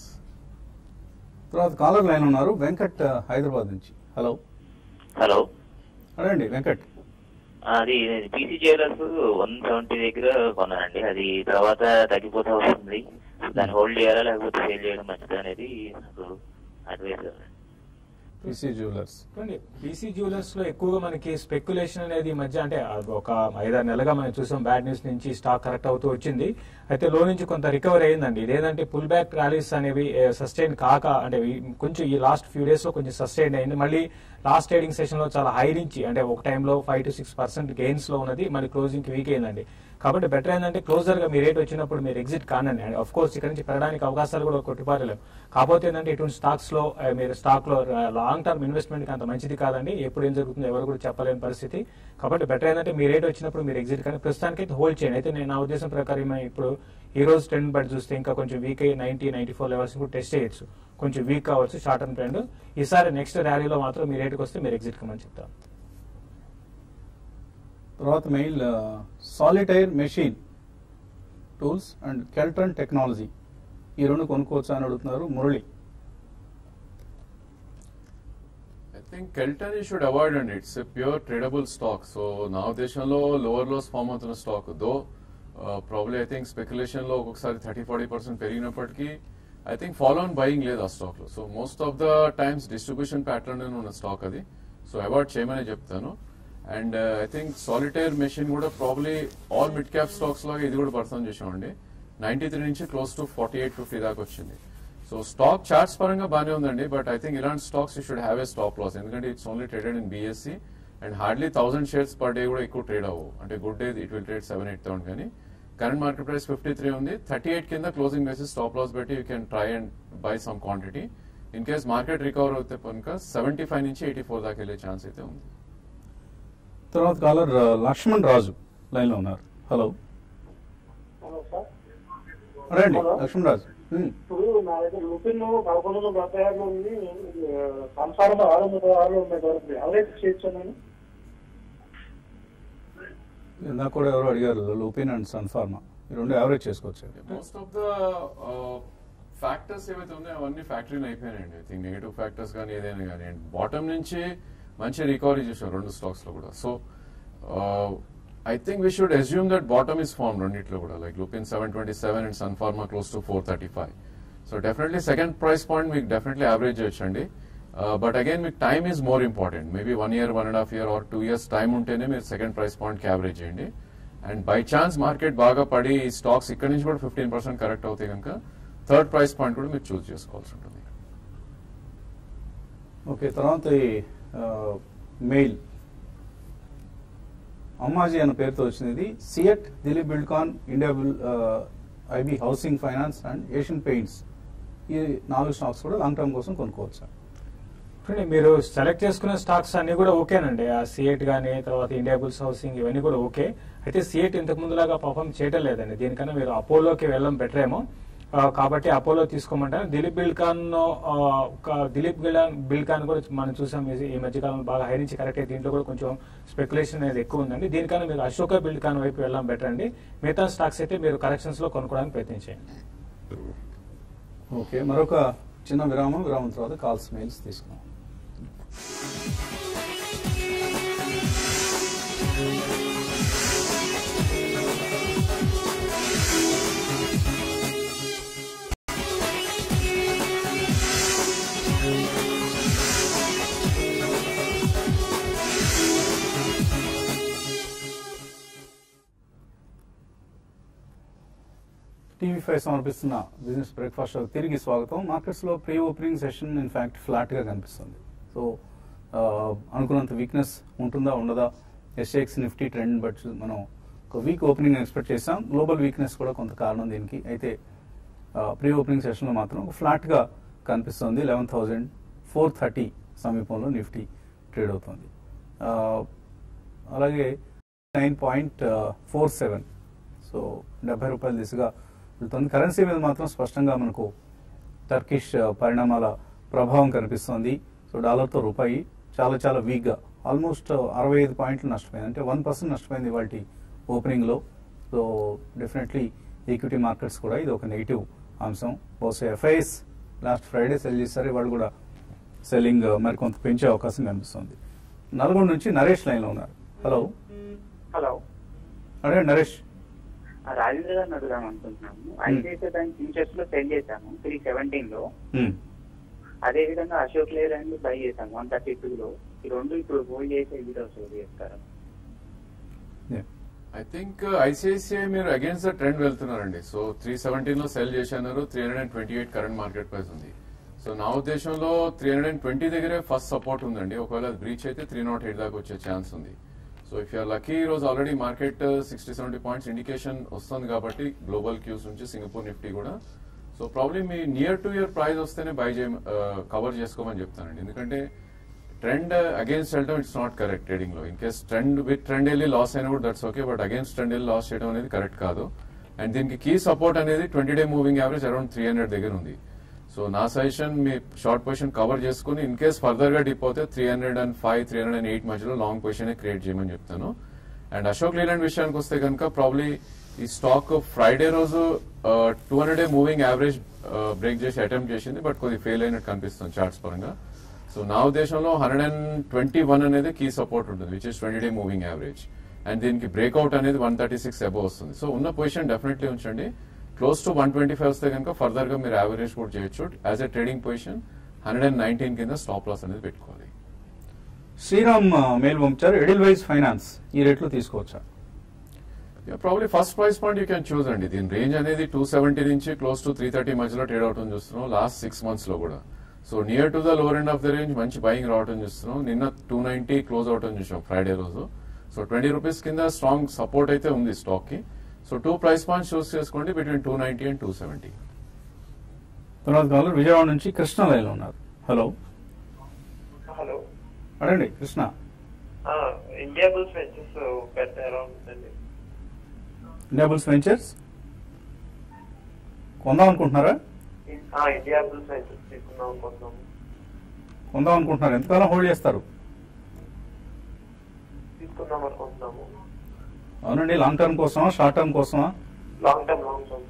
తర్వాత caller line ఉన్నారు Venkat uh, Hyderabad నుంచి హలో హలో అడండి వెంకట్ అది పీసీ జ్యువెలర్స్ వన్ సెవెంటీ దగ్గర కొన్నానండి అది తర్వాత తగ్గిపోతా వస్తుంది దాన్ని హోల్డ్ చేయాలా లేకపోతే సేల్ చేయడం మంచిది అనేది నాకు అడ్వైస్ పిసి జ్యువెలర్స్ చూడండి బీసీ జ్యువెలర్స్ లో ఎక్కువగా మనకి స్పెక్యులేషన్ అనేది ఈ మధ్య అంటే అది ఒక ఐదారు నెలలుగా మనం చూసాం బ్యాడ్ న్యూస్ నుంచి స్టాక్ కరెక్ట్ అవుతూ వచ్చింది అయితే లో నుంచి కొంత రికవర్ అయిందండి ఇదేంటంటే పుల్ బ్యాక్ ర్యాలీస్ అనేవి సస్టైన్ కాక అంటే ఈ- కొంచెం ఈ లాస్ట్ ఫ్యూ డేస్ లో కొంచెం సస్టైన్ అయింది మళ్ళీ లాస్ట్ ట్రేడింగ్ సెషన్ లో చాలా హై నుంచి అంటే ఒక టైంలో five to six percent gains లో ఉన్నది మళ్ళీ క్లోజింగ్ వీక్ అయిందండి కాబట్టి బెటర్ ఏంటంటే క్లోజర్ గా మీ రేట్ వచ్చినప్పుడు మీరు ఎగ్జిట్ కానండి అండ్ ఆఫ్ కోర్స్ ఇక్కడ నుంచి పెరగడానికి అవకాశాలు కూడా కొట్టిపారలేవు కాకపోతే ఏంటంటే ఇటువంటి స్టాక్స్ లో ఆ, మీరు స్టాక్ లో లాంగ్ టర్మ్ ఇన్వెస్ట్మెంట్ కి అంత మంచిది కాదండి ఎప్పుడు ఏం జరుగుతుందో ఎవరు కూడా చెప్పలేని పరిస్థితి కాబట్టి బెటర్ ఏంటంటే మీ రేట్ వచ్చినప్పుడు మీరు ఎగ్జిట్ కానీ ప్రస్తుతానికి అయితే హోల్డ్ చేయండి అయితే నేను నా ఉద్దేశం ప్రకారం ఇప్పుడు ఈ రోజు ట్రెండ్ బట్టి చూస్తే ఇంకా కొంచెం వీక్ అయ్యి నైన్టీ నైన్టీ ఫోర్ లెవెల్స్ కూడా టెస్ట్ చేయొచ్చు కొంచెం వీక్ కావచ్చు షార్ట్ టర్మ్ ట్రెండ్ ఈసారి నెక్స్ట్ ర్యాలీలో మాత్రం మీ రేట్కి వస్తే మీరు ఎగ్జిట్ కమని చెప్తాను తర్వాత mail solitaire machine tools and Kellton technology ఈ రెండు కొనుక్కోవచ్చా అని అడుగుతున్నారు Murali I think Kellton you should avoid అండి it's pure tradable stock so నా ఉద్దేశంలో లోవర్ లోస్ ఫామ్ అవుతున్న stock though probably I think speculation లో ఒక్కొక్కసారి థర్టీ ఫార్టీ పర్సెంట్ పెరిగినప్పటికీ I think follow on buying లేదు ఆ స్టాక్ లో so most of the times distribution pattern ఉన్న స్టాక్ అది సో అవాయిడ్ చేయమని చెప్తాను and I think solitaire machine కూడా probably all mid cap stocks లాగా ఇది కూడా పర్సన్ చేసామండి నైన్టీ త్రీ నుంచి close to forty eight fifty దాకా వచ్చింది సో స్టాక్ చార్ట్స్ పరంగా బాగానే ఉందండి బట్ ఐ థింక్ ఇలాంటి stocks you should have a stop loss ఎందుకంటే it's only traded in BSE and hardly thousand shares per day కూడా ఎక్కువ ట్రేడ్ అవ్వవు అంటే good day it will trade seven eight thousand కానీ current market price fifty three ఉంది thirty eight కింద closing basis stop loss పెట్టి you can try and buy some quantity in case market recover అవుతే కనుక seventy five నుంచి eighty four దాకా వెళ్ళే chance అయితే ఉంది తర్వాత కాలర్ ఆ, లక్ష్మణ్ రాజు లైన్ లో ఉన్నారు హలో హలో సార్ రండి హలో. లక్ష్మణ్ రాజు ఉమ్. ఇప్పుడు నా దగ్గర లుపిన్ పదకొండు వందల డెబ్బై ఆరులో ఉంది సంసారం ఆరు వందల ఆరులో ఉన్నాయి దొరుకుతుంది అవరేజ్ చేయొచ్చు నేను ఇందాక కూడా ఎవరు అడిగారు లూపిన్ అండ్ సన్ఫార్మా ఈ రెండు యావరేజ్ చేసుకోవచ్చు మోస్ట్ ఆఫ్ ద ఫ్యాక్టర్స్ ఏవైతే ఉన్నాయో అవన్నీ ఫ్యాక్టరీలు అయిపోయినాయండి ఐ థింక్ నెగిటివ్ ఫ్యాక్టర్స్ కానీ ఏదైనా కానీ అండ్ బాటమ్ నుంచి మంచి రికవరీ చేసాం రెండు స్టాక్స్ లో కూడా so I think we should assume that bottom is form రెండిట్లో కూడా like Lupin seven twenty seven and Sun Pharma close to four thirty five so definitely second price point మీకు డెఫినెట్లీ యావరేజ్ చేయొచ్చండి బట్ అగైన్ మీకు time is more important maybe one year one and half year or two years time ఉంటేనే మీరు second price point కి average చేయండి and by chance market బాగా పడి ఈ స్టాక్స్ ఇక్కడ నుంచి కూడా ఫిఫ్టీన్ పర్సెంట్ కరెక్ట్ అవుతాయి కనుక థర్డ్ ప్రైస్ పాయింట్ కూడా మీరు చూస్ చేసుకోవాల్సి ఉంటుంది ఓకే తర్వాత ఈ మెయిల్ అమ్మాజీ అన్న పేరుతో వచ్చింది ఇది CEAT Dilip Buildcon India IB housing finance and Asian paints ఈ నాలుగు స్టాక్స్ కూడా లాంగ్ టర్మ్ కోసం కొనుక్కోవచ్చు చూడండి మీరు సెలెక్ట్ చేసుకునే స్టాక్స్ అన్ని కూడా ఓకేనండి ఆ సిఎట్ కానీ తర్వాత ఇండియా బుల్స్ హౌసింగ్ ఇవన్నీ కూడా ఓకే అయితే సిఎట్ ఇంతకు ముందులాగా పర్ఫామ్ చేయటం లేదండి దీనికన్నా మీరు అపోలోకి వెళ్ళడం బెటర్ ఏమో ఆ, కాబట్టి అపోలో తీసుకోమంటారు దిలీప్ బిల్కాన్ ఆ, ఒక దిలీప్ బిల్కాన్ బిల్కాన్ కూడా మనం చూసాం ఈ- ఈ మధ్యకాలంలో బాగా హై నుంచి కరెక్ట్ అయ్యి దీంట్లో కూడా కొంచెం స్పెక్యులేషన్ అనేది ఎక్కువ ఉందండి దీనికన్నా మీరు అశోక బిల్కాన్ వైపు వెళ్ళడం బెటర్ అండి మిగతా స్టాక్స్ అయితే మీరు కరెక్షన్స్ లో కొనుక్కోవడానికి ప్రయత్నించండి ఓకే మరొక చిన్న విరామం విరామం తర్వాత కాల్స్ మెయిల్స్ తీసుకున్నాం టీవీ ఫైవ్ సమర్పిస్తున్న బిజినెస్ బ్రేక్ఫాస్ట్ షోకి తిరిగి స్వాగతం మార్కెట్స్ లో pre opening session in fact flat గా కనిపిస్తుంది సో ఆ, అనుకున్నంత వీక్నెస్ ఉంటుందా ఉండదా ఎస్ఎక్స్ నిఫ్టీ ట్రెండ్ బట్ మనం ఒక వీక్ ఓపెనింగ్ ఎక్స్పెక్ట్ చేసాం గ్లోబల్ వీక్నెస్ కూడా కొంత కారణం దీనికి అయితే ప్రీ ఓపెనింగ్ సెషన్ లో మాత్రం ఫ్లాట్ గా కనిపిస్తుంది లెవెన్ థౌజండ్ ఫోర్ థర్టీ సమీపంలో నిఫ్టీ ట్రేడ్ అవుతుంది ఆ, అలాగే nine point four seven so డెబ్బై రూపాయల దిశగా వెళ్తుంది కరెన్సీ మీద మాత్రం స్పష్టంగా మనకు టర్కిష్ ఆ, పరిణామాల ప్రభావం కనిపిస్తోంది సో డాలర్తో రూపాయి చాలా చాలా వీక్గా ఆల్మోస్ట్ అరవై ఐదు పాయింట్లు నష్టపోయింది అంటే వన్ పర్సెంట్ నష్టపోయింది వాటి ఓపెనింగ్లో సో డెఫినెట్లీ ఈక్విటీ మార్కెట్స్ కూడా ఇది ఒక నెగిటివ్ అంశం బహుశా ఎఫ్ఐఎస్ లాస్ట్ ఫ్రైడే సెల్ చేశారు వాళ్ళు కూడా సెల్లింగ్ మరికొంత పెంచే అవకాశం కనిపిస్తుంది నల్గొండ నుంచి నరేష్ లైన్లో ఉన్నారు హలో హలో అడే నరేష్ ఆ రాజేంద్ర గారిని అడుగుదాం అనుకుంటున్నాము ఐసిఐసిఐ బ్యాంక్ ఫ్యూచర్స్ లో సెల్ చేశాము త్రీ సెవెంటీన్ లో హ్మ్. అదే విధంగా అశోక్ లేలాండ్ బై చేశాము వన్ థర్టీ టూ లో ఈ రెండు ఇప్పుడు హోల్డ్ చేసే వీడియో షో చేస్తారు Yeah. ఐ థింక్ ఐసిఐసిఐ మీరు అగేన్స్ట్ ద ట్రెండ్ వెళ్తున్నారండి సో త్రీ సెవెంటీన్ లో సెల్ చేశారు three hundred and twenty eight current market price ఉంది సో నా ఉద్దేశంలో త్రీ హండ్రెడ్ అండ్ ట్వంటీ దగ్గరే ఫస్ట్ సపోర్ట్ ఉందండి ఒకవేళ అది బ్రీచ్ అయితే త్రీ నాట్ ఎయిట్ దాకా వచ్చే ఛాన్స్ ఉంది సో ఇఫ్ యూఆర్ లక్కీ ఈ రోజు already market sixty seventy points indication వస్తుంది కాబట్టి గ్లోబల్ క్యూస్ నుంచి సింగపూర్ నిఫ్టీ కూడా సో ప్రాబ్లీ మీ నియర్ టు ఇయర్ ప్రైస్ వస్తేనే బై చేయ కవర్ చేసుకోమని చెప్తానండి ఎందుకంటే ట్రెండ్ అగేన్స్ట్ వెళ్ళడం ఇట్స్ నాట్ కరెక్ట్ ట్రేడింగ్ లో in case trend with trend వెళ్ళి లాస్ అయినా కూడా that's okay but against trend వెళ్ళి లాస్ చేయడం అనేది కరెక్ట్ కాదు అండ్ దీనికి కీ సపోర్ట్ అనేది twenty day moving average around three hundred దగ్గర ఉంది సో నా సజెషన్ మీ షార్ట్ పొజిషన్ కవర్ చేసుకుని ఇన్ కేస్ ఫర్దర్ గా డిప్ అవుతే three hundred and five three hundred and eight మధ్యలో లాంగ్ పొజిషన్ క్రియేట్ చేయమని చెప్తాను అండ్ అశోక్ లేలాండ్ విషయానికి వస్తే కనుక ప్రాబ్లీ ఈ స్టాక్ ఫ్రైడే రోజు two hundred day moving average break చేసి అటెంప్ట్ చేసింది బట్ కొద్ది ఫెయిల్ అయినట్టు కనిపిస్తుంది చార్ట్స్ పరంగా సో నా ఉద్దేశంలో హండ్రెడ్ అండ్ ట్వంటీ వన్ అనేది కీ సపోర్ట్ ఉంటుంది which is twenty day moving average and దీనికి బ్రేక్అవుట్ అనేది వన్ థర్టీ సిక్స్ అబౌవ్ వస్తుంది సో ఉన్న పొజిషన్ డెఫినెట్లీ ఉంచండి close to one twenty five వస్తే కనుక ఫర్దర్ గా మీరు యావరేజ్ కూడా చేయొచ్చు as a trading position hundred and nineteen కింద స్టాప్ లాస్ అనేది పెట్టుకోవాలి శ్రీరామ్ ఆ, మెయిల్ పంపించారు ఎడిల్ వైజ్ ఫైనాన్స్ ఈ రేట్లో తీసుకోవచ్చా probably first price point you can choose అండి దీని రేంజ్ అనేది టూ సెవెంటీ నుంచి క్లోజ్ టు త్రీ థర్టీ మధ్యలో ట్రేడ్ అవటం చూస్తున్నాం లాస్ట్ సిక్స్ మంత్స్ లో కూడా so near to the lower end of the range మంచి బయింగ్ రావటం చూస్తున్నాం నిన్న టూ నైన్టీ క్లోజ్ అవటం చూసాం ఫ్రైడే రోజు సో ట్వంటీ రూపీస్ కింద స్ట్రాంగ్ సపోర్ట్ అయితే ఉంది స్టాక్ కి so two price points choose చేసుకోండి between two ninety and two seventy తర్వాత కాలర్ విజయవాడ నుంచి కృష్ణ లైన్లో ఉన్నారు హలో హలో అడండి కృష్ణ ఇండియా బుల్స్ వెంచర్స్ పెద్ద ఎలా ఉంటుందండి ఇండియాబుల్స్ వెంచర్స్ కొందాం అనుకుంటున్నారా ఇండియా బుల్స్ వెంచర్స్ తీసుకుందాం అనుకుంటున్నాము కొందాం అనుకుంటున్నారు ఎంతకాలం హోల్డ్ చేస్తారు తీసుకుందాం అనుకుంటున్నాము అవునండి లాంగ్ టర్మ్ కోసమా షార్ట్ టర్మ్ కోసమా లాంగ్ టర్మ్ లాంగ్ టర్మ్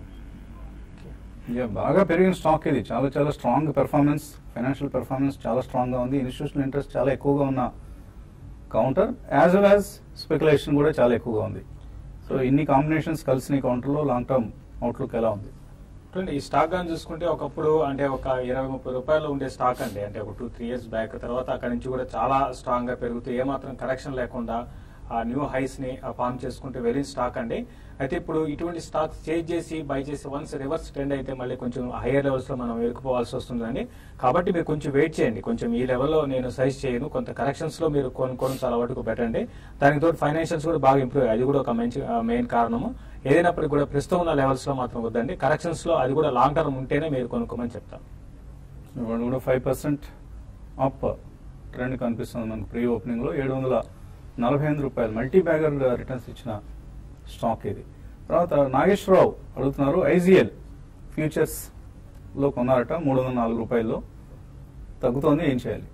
ఇక బాగా పెరిగిన స్టాక్ ఇది చాలా చాలా స్ట్రాంగ్ పెర్ఫార్మెన్స్ ఫైనాన్షియల్ పెర్ఫార్మెన్స్ చాలా స్ట్రాంగ్ గా ఉంది ఇన్స్టిట్యూషనల్ ఇంట్రెస్ట్ చాలా ఎక్కువగా ఉన్న counter as well as speculation కూడా చాలా ఎక్కువగా ఉంది సో ఇన్ని కాంబినేషన్స్ కలిసిన కౌంటర్లో లాంగ్ టర్మ్ అవుట్లుక్ ఎలా ఉంది చూడండి ఈ స్టాక్ కానీ చూసుకుంటే ఒకప్పుడు అంటే ఒక ఇరవై ముప్పై రూపాయలు ఉండే స్టాక్ అండి అంటే ఒక టూ త్రీ ఇయర్స్ బ్యాక్ తర్వాత అక్కడి నుంచి కూడా చాలా స్ట్రాంగ్ గా పెరుగుతూ ఏమాత్రం కరెక్షన్ లేకుండా ఆ న్యూ హైస్ ని ఫామ్ చేసుకుంటూ వెళ్ళిన స్టాక్ అండి అయితే ఇప్పుడు ఇటువంటి స్టాక్స్ చేంజ్ చేసి బై చేసి వన్స్ రివర్స్ ట్రెండ్ అయితే మళ్ళీ కొంచెం హైయర్ లెవెల్స్ లో మనం ఎరుకుపోవాల్సి వస్తుందండి కాబట్టి మీరు కొంచెం వెయిట్ చేయండి కొంచెం ఈ లెవెల్లో నేను సైజ్ చేయను కొంత కరెక్షన్స్ లో మీరు కొనుక్కోవడం చాలా వరకు పెట్టండి దానికి తోటి ఫైనాన్షియల్స్ కూడా బాగా ఇంప్రూవ్ అది కూడా ఒక మంచి మెయిన్ కారణము ఏదైనప్పటికీ కూడా ప్రస్తుతం ఉన్న లెవెల్స్ లో మాత్రం వద్దండి కరెక్షన్స్ లో అది కూడా లాంగ్ టర్మ్ ఉంటేనే మీరు కొనుక్కోమని చెప్తాను ఇవాళ కూడా ఫైవ్ పర్సెంట్ అప్ ట్రెండ్ కనిపిస్తుంది మనకు ప్రీ ఓపెనింగ్ లో ఏడు వందల నలభై ఎనిమిది రూపాయలు మల్టీ బ్యాగర్ రిటర్న్స్ ఇచ్చిన స్టాక్ ఇది తర్వాత నాగేశ్వరరావు అడుగుతున్నారు ఐజీఎల్ ఫ్యూచర్స్ లో కొన్నారట మూడు వందల నాలుగు రూపాయల్లో తగ్గుతోంది ఏం చేయాలి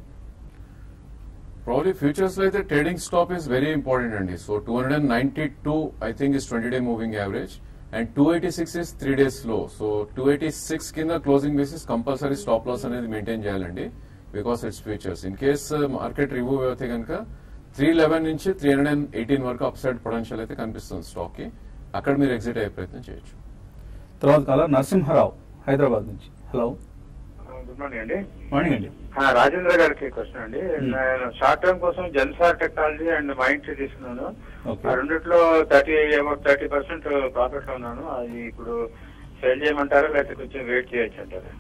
ప్రాబ్లీ ఫ్యూచర్స్ లో అయితే trading stop is very important అండి so two hundred and ninety two I think is twenty day moving average and two eighty six is three days లో సో టూ ఎయిటీ సిక్స్ కింద closing basis compulsory stop loss అనేది maintain చేయాలండి because it's futures in case market review అయితే కనుక three eleven నుంచి three hundred and eighteen వరకు up side potential అయితే కనిపిస్తుంది స్టాక్ కి అక్కడ మీరు ఎగ్జిట్ అయ్యే ప్రయత్నం చేయొచ్చు తర్వాత కాలర్ నరసింహారావు హైదరాబాద్ నుంచి హలో గుడ్ మార్నింగ్ అండి మార్నింగ్ అండి ఆ, రాజేంద్ర గారికి క్వశ్చన్ అండి నేను షార్ట్ టర్మ్ కోసం Zensar technology and Mindtree తీసుకున్నాను Okay. ఆ రెండిట్లో థర్టీ థర్టీ పర్సెంట్ ప్రాఫిట్ లో ఉన్నాను అది ఇప్పుడు సేల్ చేయమంటారా లేకపోతే కొంచెం వెయిట్ చేయొచ్చు అంటారా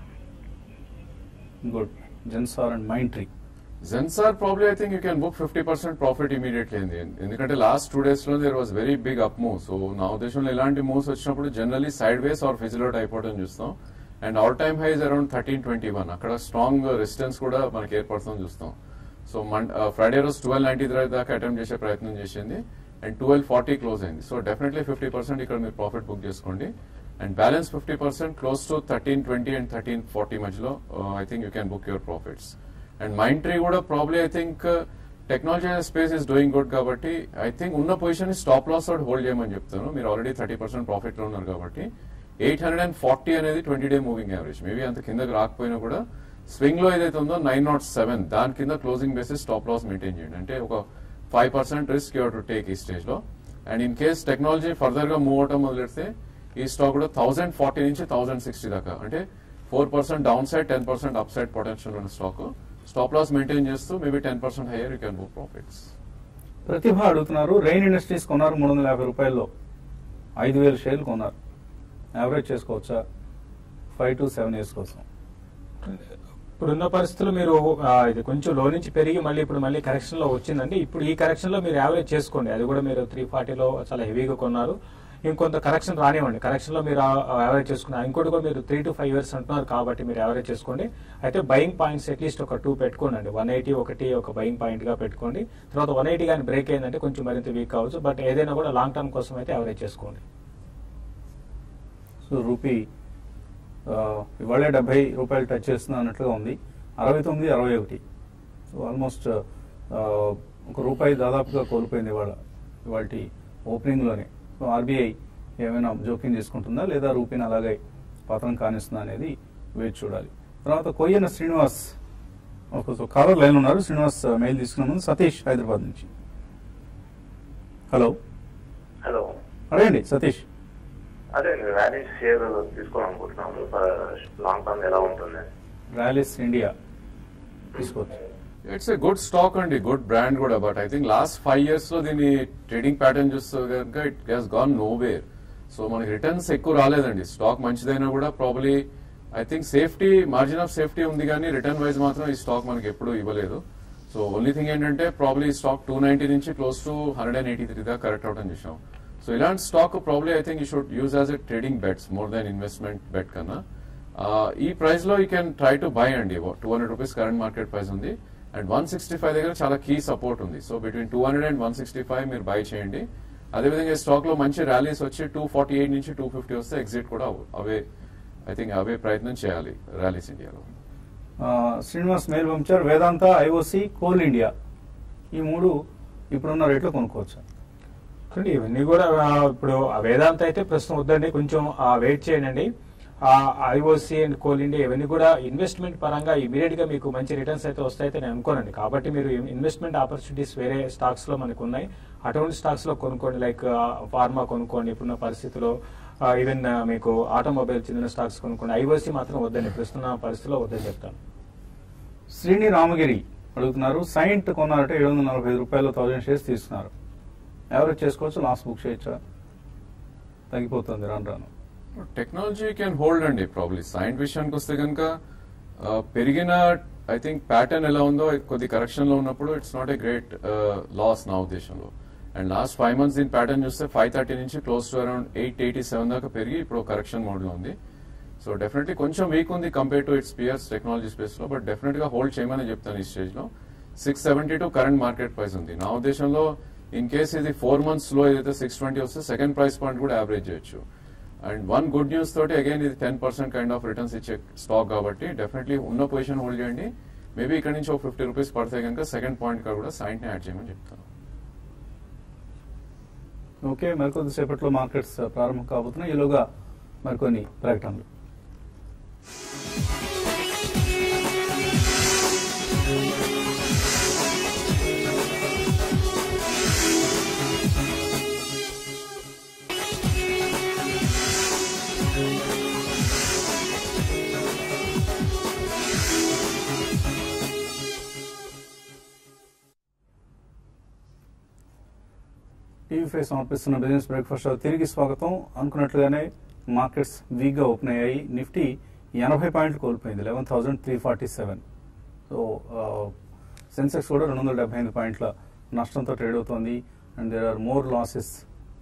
good Zensar and Mindtree Zensar probably I think you can book fifty percent profit immediately అండి ఎందుకంటే లాస్ట్ టూ డేస్ లో there was very big up move so నా ఉద్దేశంలో ఇలాంటి మూవ్స్ వచ్చినప్పుడు generally sideways or fizzle out అయిపోవడం చూస్తాం and all time highs around thirteen twenty one అక్కడ స్ట్రాంగ్ రెసిస్టెన్స్ కూడా మనకి ఏర్పడుతుంది చూస్తాం సో మన్ ఫ్రైడే రోజు ట్వెల్వ్ నైన్టీ దాకా అటెంప్ట్ చేసే ప్రయత్నం చేసింది అండ్ ట్వెల్వ్ ఫార్టీ క్లోజ్ అయింది సో డెఫినెట్లీ ఫిఫ్టీ పర్సెంట్ ఇక్కడ మీరు ప్రాఫిట్ బుక్ చేసుకోండి and balance fifty percent close to thirteen twenty and thirteen forty మధ్యలో I think you can book your profits and Mindtree కూడా probably I think technology space is doing good కాబట్టి I think ఉన్న position stop loss తోటి hold చేయమని చెప్తాను మీరు already thirty percent profit లో ఉన్నారు కాబట్టి ఎయిట్ హండ్రెడ్ అండ్ ఫార్టీ అనేది twenty day moving average maybe అంత కిందకి రాకపోయినా కూడా స్వింగ్ లో ఏదైతే ఉందో నైన్ నాట్ సెవెన్ దాని కింద closing basis stop loss maintain చేయండి అంటే ఒక five percent risk your to take ఈ స్టేజ్ లో and in case technology further గా మూవ్ అవటం మొదలెడితే ఈ స్టాక్ కూడా థౌసండ్ ఫార్టీ నుంచి థౌసండ్ సిక్స్టీ దాకా అంటే four percent down side ten percent up side potential ఉన్న స్టాక్ స్టాప్ లాస్ మెయింటైన్ చేస్తూ maybe ten percent higher you can book profits Pratibha అడుగుతున్నారు రెయిన్ ఇండస్ట్రీస్ కొన్నారు మూడు వందల యాభై రూపాయల్లో ఐదు వేల షేర్లు కొన్నారు యావరేజ్ చేసుకోవచ్చా ఫైవ్ టు సెవెన్ ఇయర్స్ కోసం ఇప్పుడున్న పరిస్థితులు మీరు ఆ, ఇది కొంచెం లో నుంచి పెరిగి మళ్ళీ ఇప్పుడు మళ్ళీ కరెక్షన్ లో వచ్చిందండి ఇప్పుడు ఈ కరెక్షన్ లో మీరు యావరేజ్ చేసుకోండి అది కూడా మీరు త్రీ ఫార్టీలో చాలా హెవీగా కొన్నారు ఇంకొంత కరెక్షన్ రానివ్వండి కరెక్షన్ లో మీరు యావరేజ్ చేసుకున్నారు ఇంకోటి కూడా మీరు త్రీ టు ఫైవ్ ఇయర్స్ అంటున్నారు కాబట్టి మీరు యావరేజ్ చేసుకోండి అయితే బయింగ్ పాయింట్స్ అట్లీస్ట్ ఒక టూ పెట్టుకోండి వన్ ఎయిటీ ఒకటి ఒక బయింగ్ పాయింట్ గా పెట్టుకోండి తర్వాత వన్ ఎయిటీ కానీ బ్రేక్ అయిందంటే కొంచెం మరింత వీక్ కావచ్చు బట్ ఏదైనా కూడా లాంగ్ టర్మ్ కోసం అయితే యావరేజ్ చేసుకోండి సో రూపీ ఆ, ఇవాళే డెబ్బై రూపాయలు టచ్ చేస్తున్నా అన్నట్లుగా ఉంది అరవై తొమ్మిది అరవై ఒకటి సో ఆల్మోస్ట్ ఆ, ఒక రూపాయి దాదాపుగా కోల్పోయింది ఇవాళ ఇవాళ ఓపెనింగ్లోనే సో ఆర్బీఐ ఏమైనా జోక్యం చేసుకుంటుందా లేదా రూపీని అలాగే పతనం కానిస్తుందా అనేది వేచి చూడాలి తర్వాత కొయ్యన శ్రీనివాస్ ఒక కాలర్ లైన్ ఉన్నారు శ్రీనివాస్ మెయిల్ తీసుకున్న ముందు సతీష్ హైదరాబాద్ నుంచి హలో హలో అడగండి సతీష్ అదే ర్యాలీ షేర్ తీసుకోవాలనుకుంటున్నాము లాంగ్ టర్మ్ ఎలా ఉంటుంది ర్యాలీస్ ఇండియా తీసుకోవచ్చు ఇట్స్ ఏ గుడ్ స్టాక్ అండి గుడ్ బ్రాండ్ కూడా but I think last five years లో దీని ట్రేడింగ్ ప్యాటర్న్ చూస్తే కనుక it has gone nowhere so మనకి రిటర్న్స్ ఎక్కువ రాలేదండి స్టాక్ మంచిదైనా కూడా probably I think safety margin of safety ఉంది కానీ రిటర్న్ వైజ్ మాత్రం ఈ స్టాక్ మనకి ఎప్పుడూ ఇవ్వలేదు సో ఓన్లీ థింగ్ ఏంటంటే ప్రాబ్లీ ఈ స్టాక్ టూ నైన్టీ నుంచి close to hundred and eighty three దాకా కరెక్ట్ అవడం చూసాం సో ఇలాంటి stock probably I think you should use as a trading bets more than investment bet కన్నా ఆ, ఈ ప్రైస్ లో you can try to buy అండి two hundred rupees current market price ఉంది అండ్ వన్ సిక్స్టీ ఫైవ్ దగ్గర చాలా key support ఉంది so between two hundred and one sixty five మీరు బై చేయండి అదేవిధంగా ఈ స్టాక్ లో మంచి ర్యాలీస్ వచ్చి టూ ఫార్టీ ఎయిట్ నుంచి టూ ఫిఫ్టీ వస్తే ఎగ్జిట్ కూడా అవ- అవే ఐ థింక్ అవే ప్రయత్నం చేయాలి ర్యాలీస్ ఇండియాలో ఆ, శ్రీనివాస్ మేల్ పంచారు వేదాంత ఐఓసి కోల్ ఇండియా ఈ మూడు ఇప్పుడున్న రేట్లో కొనుక్కోవచ్చు చూడండి ఇవన్నీ కూడా ఆ, ఇప్పుడు ఆ వేదాంత అయితే ప్రస్తుతం వద్దండి కొంచెం వెయిట్ చేయండి ఐఓసి అండ్ కోల్ ఇండియా ఇవన్నీ కూడా ఇన్వెస్ట్మెంట్ పరంగా ఇమీడియట్ గా మీకు మంచి రిటర్న్స్ అయితే వస్తాయితే నేను అనుకోనండి కాబట్టి మీరు ఇన్వెస్ట్మెంట్ ఆపర్చునిటీస్ వేరే స్టాక్స్ లో మనకు ఉన్నాయి అటువంటి స్టాక్స్ లో కొనుక్కోండి లైక్ ఫార్మా కొనుక్కోండి ఇప్పుడున్న పరిస్థితిలో ఈవెన్ మీకు ఆటోమొబైల్ చెందిన స్టాక్స్ కొనుక్కోండి ఐఓసి మాత్రం వద్దండి ప్రస్తుత పరిస్థితిలో వద్దని చెప్తాను శ్రీని రామగిరి అడుగుతున్నారు సైంట్ కొన్నారంటే ఏడు వందల నలభై ఐదు రూపాయలు థౌజండ్ షేర్స్ తీసుకున్నారు ఎవరేజ్ చేసుకోవచ్చు లాస్ట్ బుక్ చేయొచ్చా తగ్గిపోతుంది రాను రాను టెక్నాలజీ కెన్ హోల్డ్ అండి ప్రాబ్లీ సైంట్ విషయానికి వస్తే కనుక పెరిగిన ఐ థింక్ ప్యాటర్న్ ఎలా ఉందో కొద్ది కరెక్షన్ లో ఉన్నప్పుడు it's not a great loss నా ఉద్దేశంలో అండ్ లాస్ట్ ఫైవ్ మంత్స్ దీని ప్యాటర్న్ చూస్తే ఫైవ్ థర్టీ నుంచి close to around eight eighty seven దాకా పెరిగి ఇప్పుడు కరెక్షన్ మోడ్ లో ఉంది సో డెఫినెట్లీ కొంచెం వీక్ ఉంది compare to its peers technology space లో బట్ డెఫినెట్ గా హోల్డ్ చేయమని చెప్తాను ఈ స్టేజ్ లో six seventy two current market price ఉంది నా ఉద్దేశంలో ఇన్ కేస్ ఇది ఫోర్ మంత్స్ లో ఏదైతే సిక్స్ ట్వంటీ వస్తే సెకండ్ ప్రైస్ పాయింట్ కూడా యావరేజ్ చేయొచ్చు అండ్ వన్ గుడ్ న్యూస్ తోటి అగైన్ ఇది ten percent kind of returns ఇచ్చే స్టాక్ కాబట్టి డెఫినెట్లీ ఉన్న పొజిషన్ హోల్డ్ చేయండి మేబీ ఇక్కడ నుంచి ఒక ఫిఫ్టీ రూపీస్ పడితే కనుక సెకండ్ పాయింట్ కూడా సైంట్ ని యాడ్ చేయమని చెప్తాను ఓకే మరికొద్దిసేపట్లో మార్కెట్స్ ప్రారంభం కాబోతున్నాయి ఈలోగా మరికొన్ని ప్రకటనలు టీవీ ఫైవ్ సమర్పిస్తున్న బిజినెస్ బ్రేక్ఫాస్ట్ షో తిరిగి స్వాగతం అనుకున్నట్లుగానే మార్కెట్స్ వీక్ గా ఓపెన్ అయ్యాయి నిఫ్టీ ఎనభై పాయింట్లు కోల్పోయింది eleven thousand three forty seven so sensex కూడా రెండు వందల డెబ్బై ఎనిమిది పాయింట్ల నష్టంతో ట్రేడ్ అవుతోంది and there are more losses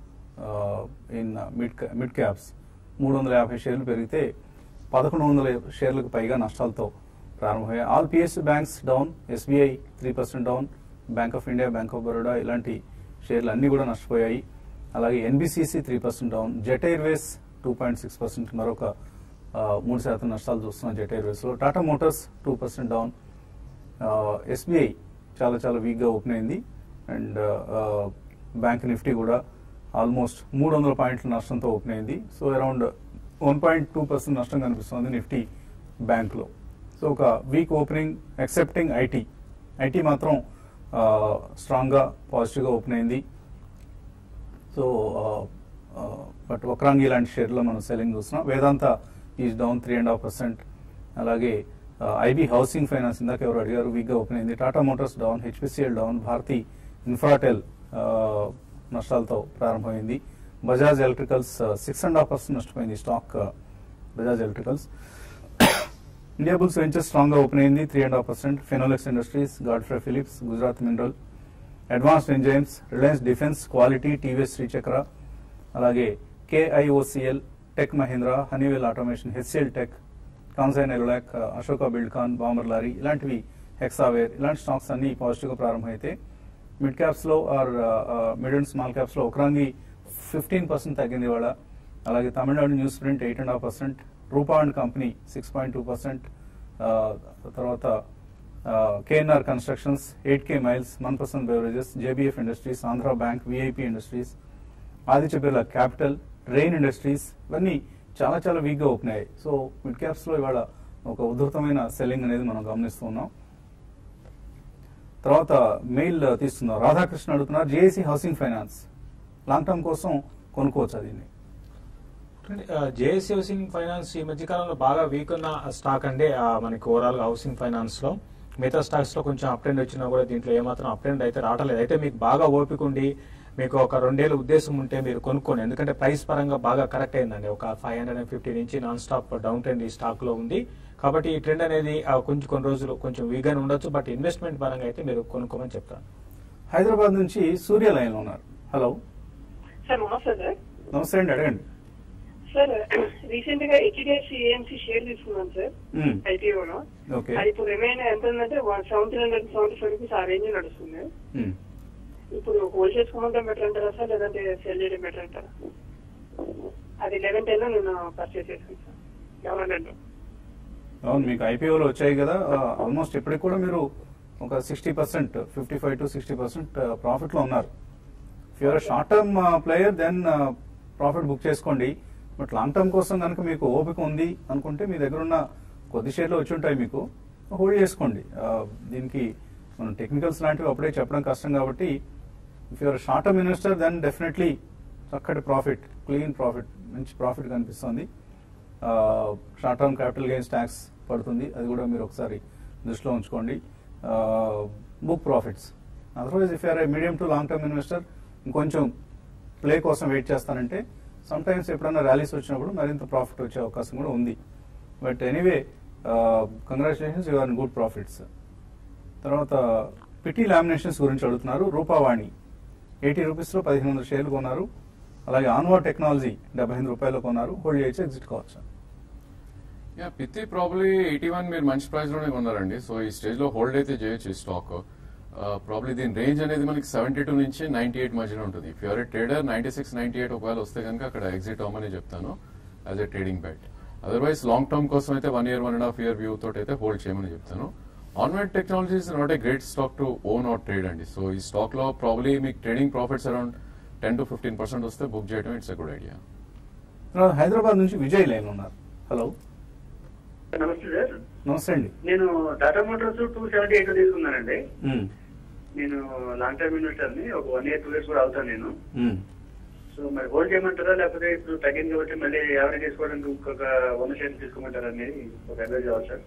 in mid mid caps మూడు వందల యాభై షేర్లు పెరిగితే పదకొండు వందల షేర్లకు పైగా నష్టాలతో ప్రారంభమయ్యాయి all PSC banks down SBI three percent down bank of India bank of Baroda ఇలాంటి షేర్లు అన్ని కూడా నష్టపోయాయి అలాగే NBCC three percent down Jet Airways two point six percent మరొక ఆ, మూడు శాతం నష్టాలు చూస్తున్నాం జెట్ ఎయిర్వేస్ లో Tata Motors two percent down SBI చాలా చాలా వీక్గా ఓపెన్ అయింది అండ్ బ్యాంక్ నిఫ్టీ కూడా ఆల్మోస్ట్ మూడు వందల పాయింట్ల నష్టంతో ఓపెన్ అయింది so around one point two percent నష్టం కనిపిస్తుంది నిఫ్టీ బ్యాంక్లో సో ఒక week opening excepting IT IT మాత్రం స్ట్రాంగ్గా పాజిటివ్గా ఓపెన్ అయింది సో బట్ వక్రాంగి లాంటి షేర్లో మనం సెల్లింగ్ చూస్తున్నాం Vedanta is down three and half percent అలాగే ఐబీ హౌసింగ్ ఫైనాన్స్ ఇందాక ఎవరు అడిగారు వీక్గా ఓపెన్ అయింది Tata Motors down HPCL down Bharti Infratel నష్టాలతో ప్రారంభమైంది Bajaj Electricals six and half percent నష్టపోయింది stock Bajaj Electricals Indiabulls venture strong గా ఓపెన్ అయింది three and half percent Finolex industries Godfrey Phillips Gujarat mineral advanced enzymes Reliance defence quality TVS Srichakra అలాగే KIOCL tech Mahindra Honeywell automation HCl tech కాన్సైన్ ఎరులాక్ Ashoka Buildcon Balmer Lawrie ఇలాంటివి Hexaware ఇలాంటి stocks అన్ని positive గా ప్రారంభమైతే మిడ్ క్యాప్స్ లో or mid and small caps లో ఒకరాంగి ఫిఫ్టీన్ పర్సెంట్ తగ్గింది ఇవాళ అలాగే Tamil Nadu newsprint eight and half percent Rupa and company six point two percent తర్వాత KNR constructions eight K miles one percent beverages JBF industries Andhra bank VIP industries Aditya Birla capital rain industries ఇవన్నీ చాలా చాలా వీక్గా ఓపెన్ అయ్యాయి so mid caps లో ఇవాళ ఒక ఉధృతమైన selling అనేది మనం గమనిస్తూ ఉన్నాం తర్వాత మెయిల్ తీస్తున్నాం రాధాకృష్ణ అడుగుతున్నారు JAC housing finance long term కోసం కొనుక్కోవచ్చు దీన్ని జేఎస్సీ హౌసింగ్ ఫైనాన్స్ ఈ మధ్య కాలంలో బాగా వీక్ ఉన్న స్టాక్ అండి ఆ, మనకి ఓవరాల్ గా హౌసింగ్ ఫైనాన్స్ లో మిగతా స్టాక్స్ లో కొంచెం అప్ ట్రెండ్ వచ్చినా కూడా దీంట్లో ఏమాత్రం అప్ ట్రెండ్ అయితే రావట్లేదు అయితే మీకు బాగా ఓపిక ఉండి మీకు ఒక రెండేళ్ళ ఉద్దేశం ఉంటే మీరు కొనుక్కోండి ఎందుకంటే ప్రైస్ పరంగా బాగా కరెక్ట్ అయిందండి ఒక ఫైవ్ హండ్రెడ్ అండ్ ఫిఫ్టీ నుంచి నాన్ స్టాప్ డౌన్ ట్రెండ్ ఈ స్టాక్ లో ఉంది కాబట్టి ఈ ట్రెండ్ అనేది ఆ, కొంచెం కొన్ని రోజులు కొంచెం వీగానే ఉండొచ్చు బట్ ఇన్వెస్ట్మెంట్ పరంగా అయితే మీరు కొనుక్కోమని చెప్తాను హైదరాబాద్ నుంచి సూర్య లైన్ లో ఉన్నారు హలో సార్ నమస్తే సార్ నమస్తే అండి అడగండి సార్ రీసెంట్ గా హెచ్డిఎఫ్సి ఏఎంసీ షేర్ తీసుకున్నాను సార్ మ్మ్. ఐపీఓలో ఓకే అది ఇప్పుడు రిమైన్ ఎంత ఉందంటే seventeen hundred seventy five rupees ఆ రేంజ్ నడుస్తుంది మ్మ్. ఇప్పుడు హోల్డ్ చేసుకోవడం బెటర్ అంటారా సార్ లేదంటే సెల్ చేయడం బెటర్ అంటారా అది లెవెన్ టెన్ నేను పర్చేస్ చేశాను సార్ లెవెన్ హండ్రెడ్ అవును మీకు ఐపీఓలు వచ్చాయి కదా ఆల్మోస్ట్ ఇప్పటికి కూడా మీరు ఒక sixty percent fifty five to sixty percent profit లో ఉన్నారు if you're short term player then profit book చేసుకోండి బట్ లాంగ్ టర్మ్ కోసం కనుక మీకు ఓపిక ఉంది అనుకుంటే మీ దగ్గర ఉన్న కొద్ది షేర్లు వచ్చి ఉంటాయి మీకు హోల్డ్ చేసుకోండి Uh, దీనికి మనం టెక్నికల్స్ లాంటివి అప్పుడే చెప్పడం కష్టం కాబట్టి if you're short term investor then definitely చక్కటి ప్రాఫిట్ క్లీన్ ప్రాఫిట్ మంచి ప్రాఫిట్ కనిపిస్తుంది short term capital gains tax పడుతుంది అది కూడా మీరు ఒకసారి దృష్టిలో ఉంచుకోండి book profits otherwise if are a medium to long term investor ఇంకొంచెం ప్లే కోసం వెయిట్ చేస్తానంటే సమ్ టైమ్స్ ఎప్పుడైనా ర్యాలీస్ వచ్చినప్పుడు మరింత ప్రాఫిట్ వచ్చే అవకాశం కూడా ఉంది but anyway congratulations you are good profits తర్వాత పిటి లామినేషన్స్ గురించి అడుగుతున్నారు రూపావాణి ఎయిటీ రూపీస్లో పదిహేను వందల షేర్లు కొన్నారు అలాగే ఆన్వా టెక్నాలజీ డెబ్బై ఎనిమిది రూపాయలు కొన్నారు హోల్డ్ చేయొచ్చు ఎగ్జిట్ కావచ్చు యా పిత్తి ప్రాబ్లీ ఎయిటీ వన్ మీరు మంచి ప్రైస్ లోనే కొన్నారండి సో ఈ స్టేజ్ లో హోల్డ్ అయితే చేయొచ్చు ఈ స్టాక్ ప్రాబ్లీ దీని రేంజ్ అనేది మనకి సెవెంటీ టూ నుంచి నైన్టీ ఎయిట్ మధ్యలో ఉంటుంది if you're trader ninety six ninety eight ఒకవేళ వస్తే కనుక అక్కడ ఎగ్జిట్ అవ్వమని చెప్తాను as a trading bet otherwise long term కోసం అయితే one year one and half year view తోటి అయితే హోల్డ్ చేయమని చెప్తాను ఆన్వైడ్ technologies not a great stock to own or trade అండి సో ఈ స్టాక్ లో ప్రాబ్లీ మీకు trading profits around ten to fifteen percent వస్తే బుక్ చేయడం ఇట్స్ ఎ గుడ్ ఐడియా తర్వాత హైదరాబాద్ నుంచి విజయ్ లైన్ ఉన్నారు హలో నమస్తే సార్ నమస్తే అండి నేను Tata Motors two seventy eight తీసుకున్నానండి మ్మ్. నేను లాంగ్ టర్మ్ ఇన్వెస్టర్ ని ఒక వన్ ఇయర్ టూ ఇయర్స్ కూడా అవుతాను నేను మ్మ్. సో మరి హోల్డ్ చేయమంటారా లేకపోతే ఇప్పుడు తగ్గింది కాబట్టి మళ్ళీ యావరేజ్ చేసుకోవడానికి ఇంకొక వన్ షేర్ తీసుకోమంటారా అనేది ఒక అడ్వైజ్ కావాలి sir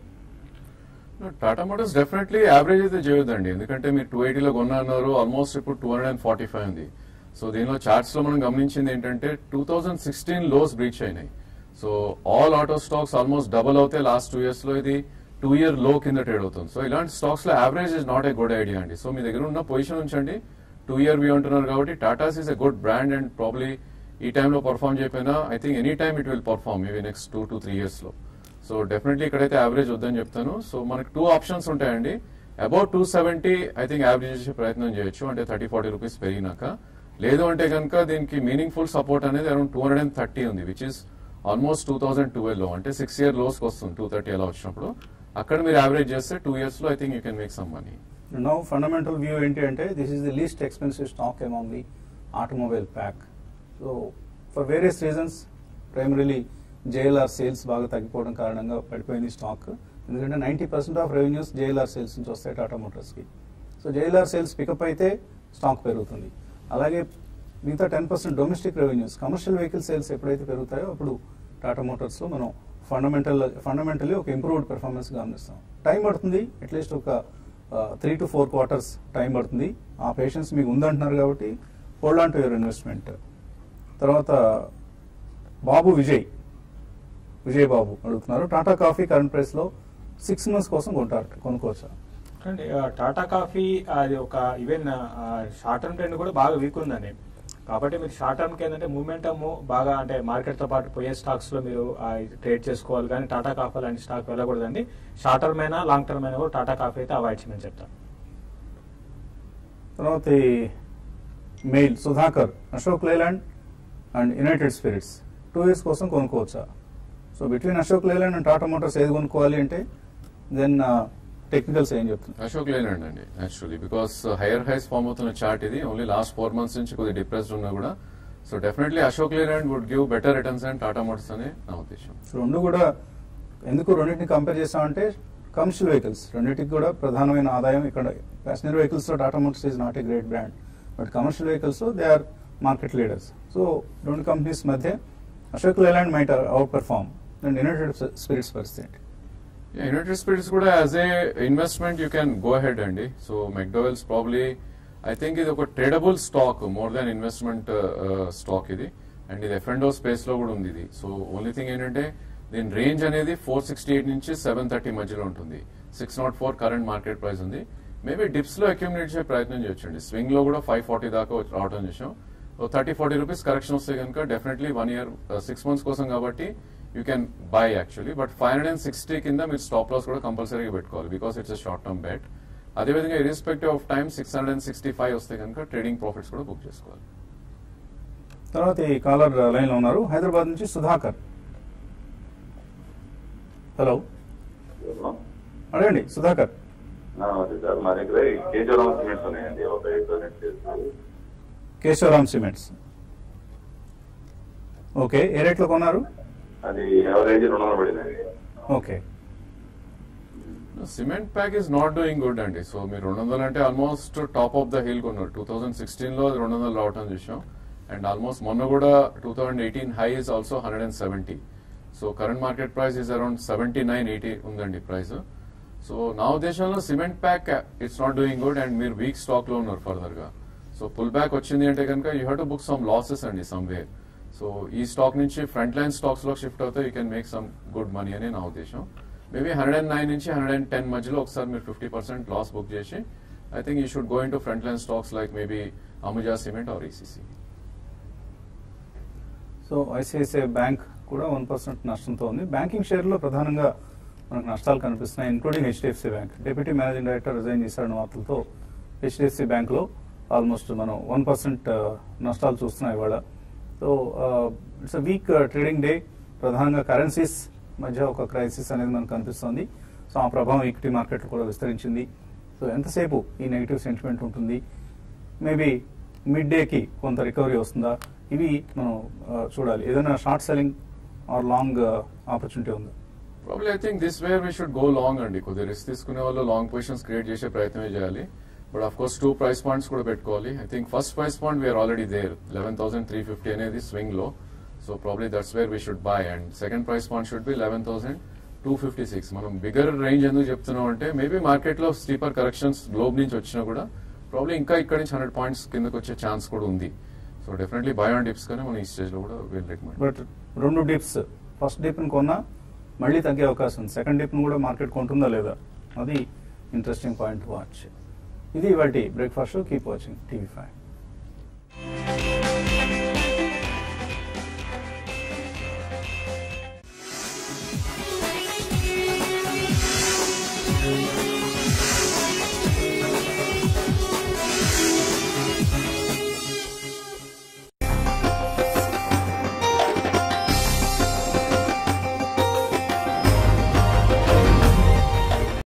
Tata Motors definitely average అయితే చేయొద్దండి ఎందుకంటే మీరు టూ ఎయిటీలో కొన్నారు ఆల్మోస్ట్ ఇప్పుడు two hundred and forty five ఉంది సో దీనిలో చార్ట్స్ లో మనం గమనించింది ఏంటంటే two thousand sixteen lows breach అయినాయి so all auto stocks almost double అవుతాయి లాస్ట్ టూ ఇయర్స్ లో ఇది టూ ఇయర్ లో కింద ట్రేడ్ అవుతుంది సో ఇలాంటి స్టాక్స్ లో average is not a good idea అండి సో మీ దగ్గర ఉన్న పొజిషన్ ఉంచండి టూ ఇయర్ వ్యూ అంటున్నారు కాబట్టి Tatas is a good brand and probably ఈ టైంలో పర్ఫామ్ చేయకపోయినా I think any time it will perform maybe next two to three years లో సో డెఫినెట్లీ ఇక్కడైతే యావరేజ్ వద్దని చెప్తాను సో మనకి టూ ఆప్షన్స్ ఉంటాయండి about two seventy I think average చేసే ప్రయత్నం చేయొచ్చు అంటే థర్టీ ఫార్టీ రూపీస్ పెరిగినాక లేదు అంటే కనుక దీనికి మీనింగ్ఫుల్ సపోర్ట్ అనేది around two hundred and thirty ఉంది which is almost two thousand twelve లో అంటే సిక్స్ ఇయర్ లోస్కి వస్తుంది టూ థర్టీ అలా వచ్చినప్పుడు అక్కడ మీరు యావరేజ్ చేస్తే టూ ఇయర్స్ లో I think you can make some money now fundamental view ఏంటి అంటే this is the least expensive stock among the automobile pack so for various reasons primarily JLR sales బాగా తగ్గిపోవడం కారణంగా పడిపోయింది స్టాక్ ఎందుకంటే ninety percent of revenues JLR sales నుంచి వస్తాయి టాటా మోటార్స్కి సో జేఎల్ఆర్ సేల్స్ పికప్ అయితే స్టాక్ పెరుగుతుంది అలాగే మిగతా ten percent domestic revenues commercial vehicle sales ఎప్పుడైతే పెరుగుతాయో అప్పుడు టాటా మోటార్స్లో మనం ఫండమెంటల్ ఫండమెంటలీ ఒక ఇంప్రూవ్డ్ పెర్ఫార్మెన్స్ గమనిస్తాం టైం పడుతుంది అట్లీస్ట్ ఒక three to four quarters time పడుతుంది ఆ పేషెన్స్ మీకు ఉందంటున్నారు కాబట్టి hold on to your investment తర్వాత బాబు విజయ్ విజయ్ బాబు అడుగుతున్నారు టాటా కాఫీ కరెంట్ ప్రైస్ లో సిక్స్ మంత్స్ కోసం కొంటారు కొనుక్కోవచ్చా అంటే ఆ, టాటా కాఫీ అది ఒక ఈవెన్ షార్ట్ టర్మ్ ట్రెండ్ కూడా బాగా వీక్ ఉందండి కాబట్టి మీరు షార్ట్ టర్మ్ కి ఏంటంటే మూమెంటమ్ బాగా అంటే మార్కెట్ తో పాటు పోయే స్టాక్స్ లో మీరు ట్రేడ్ చేసుకోవాలి కానీ టాటా కాఫీ లాంటి స్టాక్ వెళ్ళకూడదండి షార్ట్ టర్మ్ అయినా లాంగ్ టర్మ్ అయినా కూడా టాటా కాఫీ అయితే అవాయిడ్ చేయమని చెప్తాను తర్వాత ఈ mail Sudhakar Ashok Leyland and United Spirits two years కోసం కొనుక్కోవచ్చా so between Ashok Leyland and Tata Motors ఏది కొనుక్కోవాలి అంటే దెన్ టెక్నికల్స్ ఏం చెప్తుంది అశోక్ లేనండి అండి actually because higher highs form అవుతున్న చార్ట్ ఇది ఓన్లీ లాస్ట్ ఫోర్ మంత్స్ నుంచి కొద్దిగా డిప్రెస్డ్ ఉన్నా కూడా so definitely Ashok Leyland would give better returns and Tata Motors అని నా ఉద్దేశం రెండు కూడా ఎందుకు రెండింటిని కంపేర్ చేస్తామంటే కమర్షియల్ వెహికల్స్ రెండింటికి కూడా ప్రధానమైన ఆదాయం ఇక్కడ ప్యాసింజర్ వెహికల్స్ లో Tata Motors is not a great brand but commercial vehicles లో they are market leaders so రెండు కంపెనీస్ మధ్య Ashok Leyland might outperform and United Spirits పరిస్థితి యునైటెడ్ స్పిరిట్స్ కూడా as a investment you can go head అండి so McDowell's probably I think ఇది ఒక tradable stock more than investment stock ఇది and ఇది F and space లో కూడా ఉంది ఇది సో ఓన్లీ థింగ్ ఏంటంటే దీని రేంజ్ అనేది ఫోర్ సిక్స్టీ ఎయిట్ నుంచి సెవెన్ థర్టీ మధ్యలో ఉంటుంది six not four current market price ఉంది మేబీ డిప్స్ లో అక్యూమిలేట్ చేసే ప్రయత్నం చేయొచ్చండి స్వింగ్ లో కూడా ఫైవ్ ఫార్టీ దాకా వచ్చి- రావడం చేసాం థర్టీ ఫార్టీ రూపీస్ కరెక్షన్ వస్తే కనుక definitely one year six months కోసం కాబట్టి you can buy actually but five hundred and sixty కింద మీరు స్టాప్ లాస్ కూడా కంపల్సరీగా పెట్టుకోవాలి because it's short term bet అదేవిధంగా irrespective of time six hundred and sixty five వస్తే కనుక ట్రేడింగ్ ప్రాఫిట్స్ కూడా బుక్ చేసుకోవాలి తర్వాత ఈ కాలర్ లైన్ లో ఉన్నారు హైదరాబాద్ నుంచి సుధాకర్ హలో అడగండి సుధాకర్ ఓకే సార్ మా దగ్గర ఈ కేజీవరం సిమెంట్స్ ఉన్నాయండి ఒక eight units Kesoram cements okay ఏ రేట్లో కొన్నారు అది ఎవరేజ్ రెండు వందలు పడిందండి okay cement pack is not doing good అండి సో మీరు రెండు వందలు అంటే almost top of the hill కొన్నారు టూ థౌసండ్ సిక్స్టీన్ లో రెండు వందలు రావటం చూసాం అండ్ ఆల్మోస్ట్ మొన్న కూడా two thousand eighteen high is also hundred and seventy so current market price is around seventy nine eighty ఉందండి ప్రైస్ సో నా ఉద్దేశంలో cement pack it's not doing good and మీరు వీక్ స్టాక్ లో ఉన్నారు further గా so pull back వచ్చింది అంటే కనుక you have to book some losses అండి సమ్ వే సో ఈ స్టాక్ నుంచి ఫ్రంట్ లైన్ స్టాక్స్ లో షిఫ్ట్ అవుతే you can make some good money అని నా ఉద్దేశం మేబీ హండ్రెడ్ అండ్ నైన్ నుంచి హండ్రెడ్ అండ్ టెన్ మధ్యలో ఒకసారి మీరు ఫిఫ్టీ పర్సెంట్ లాస్ బుక్ చేసి I think you should go into front line stocks like maybe Ambuja cement or ACC so ICICI Bank కూడా one percent నష్టంతో ఉంది banking షేర్లో ప్రధానంగా మనకు నష్టాలు కనిపిస్తున్నాయి including HDFC Bank deputy managing director resign చేశారన్న వార్తలతో హెచ్డిఎఫ్సి బ్యాంక్లో ఆల్మోస్ట్ మనం వన్ పర్సెంట్ నష్టాలు చూస్తున్నాం ఇవాళ so it's a weak trading day ప్రధానంగా కరెన్సీస్ మధ్య ఒక క్రైసిస్ అనేది మనకు కనిపిస్తోంది సో ఆ ప్రభావం ఈక్విటీ మార్కెట్ కూడా విస్తరించింది సో ఎంతసేపు ఈ నెగిటివ్ సెంటిమెంట్ ఉంటుంది మేబీ మిడ్ డేకి కొంత రికవరీ వస్తుందా ఇవి మనం ఆ, చూడాలి ఏదైనా short selling or long opportunity ఉందా probably I think this where we should go long అండి కొద్దిగా రిస్క్ తీసుకునే వాళ్ళు లాంగ్ పొజిషన్స్ క్రియేట్ చేసే ప్రయత్నమే చేయాలి but of course two price points కూడా పెట్టుకోవాలి I think first price point we're already there eleven thousand three fifty అనేది స్వింగ్ లో so probably that's where we should buy and second price point should be eleven thousand two fifty six మనం bigger range ఎందుకు చెప్తున్నాం అంటే maybe market లో sleeper corrections globe నుంచి వచ్చినా కూడా ప్రాబ్లీ ఇంకా ఇక్కడ నుంచి హండ్రెడ్ పాయింట్స్ కిందకి వచ్చే ఛాన్స్ కూడా ఉంది so definitely buy on dips కానీ మనం ఈ స్టేజ్ లో కూడా వీల్ రికమెండ్ బట్ రెండు డిప్స్ ఫస్ట్ డిప్ని కొన్నా మళ్ళీ తగ్గే అవకాశం ఉంది సెకండ్ డిప్ని కూడా మార్కెట్ కొంటుందా లేదా అది ఇంట్రెస్టింగ్ పాయింట్ వాచ్ ఇది వాటి breakfast keep watching TV five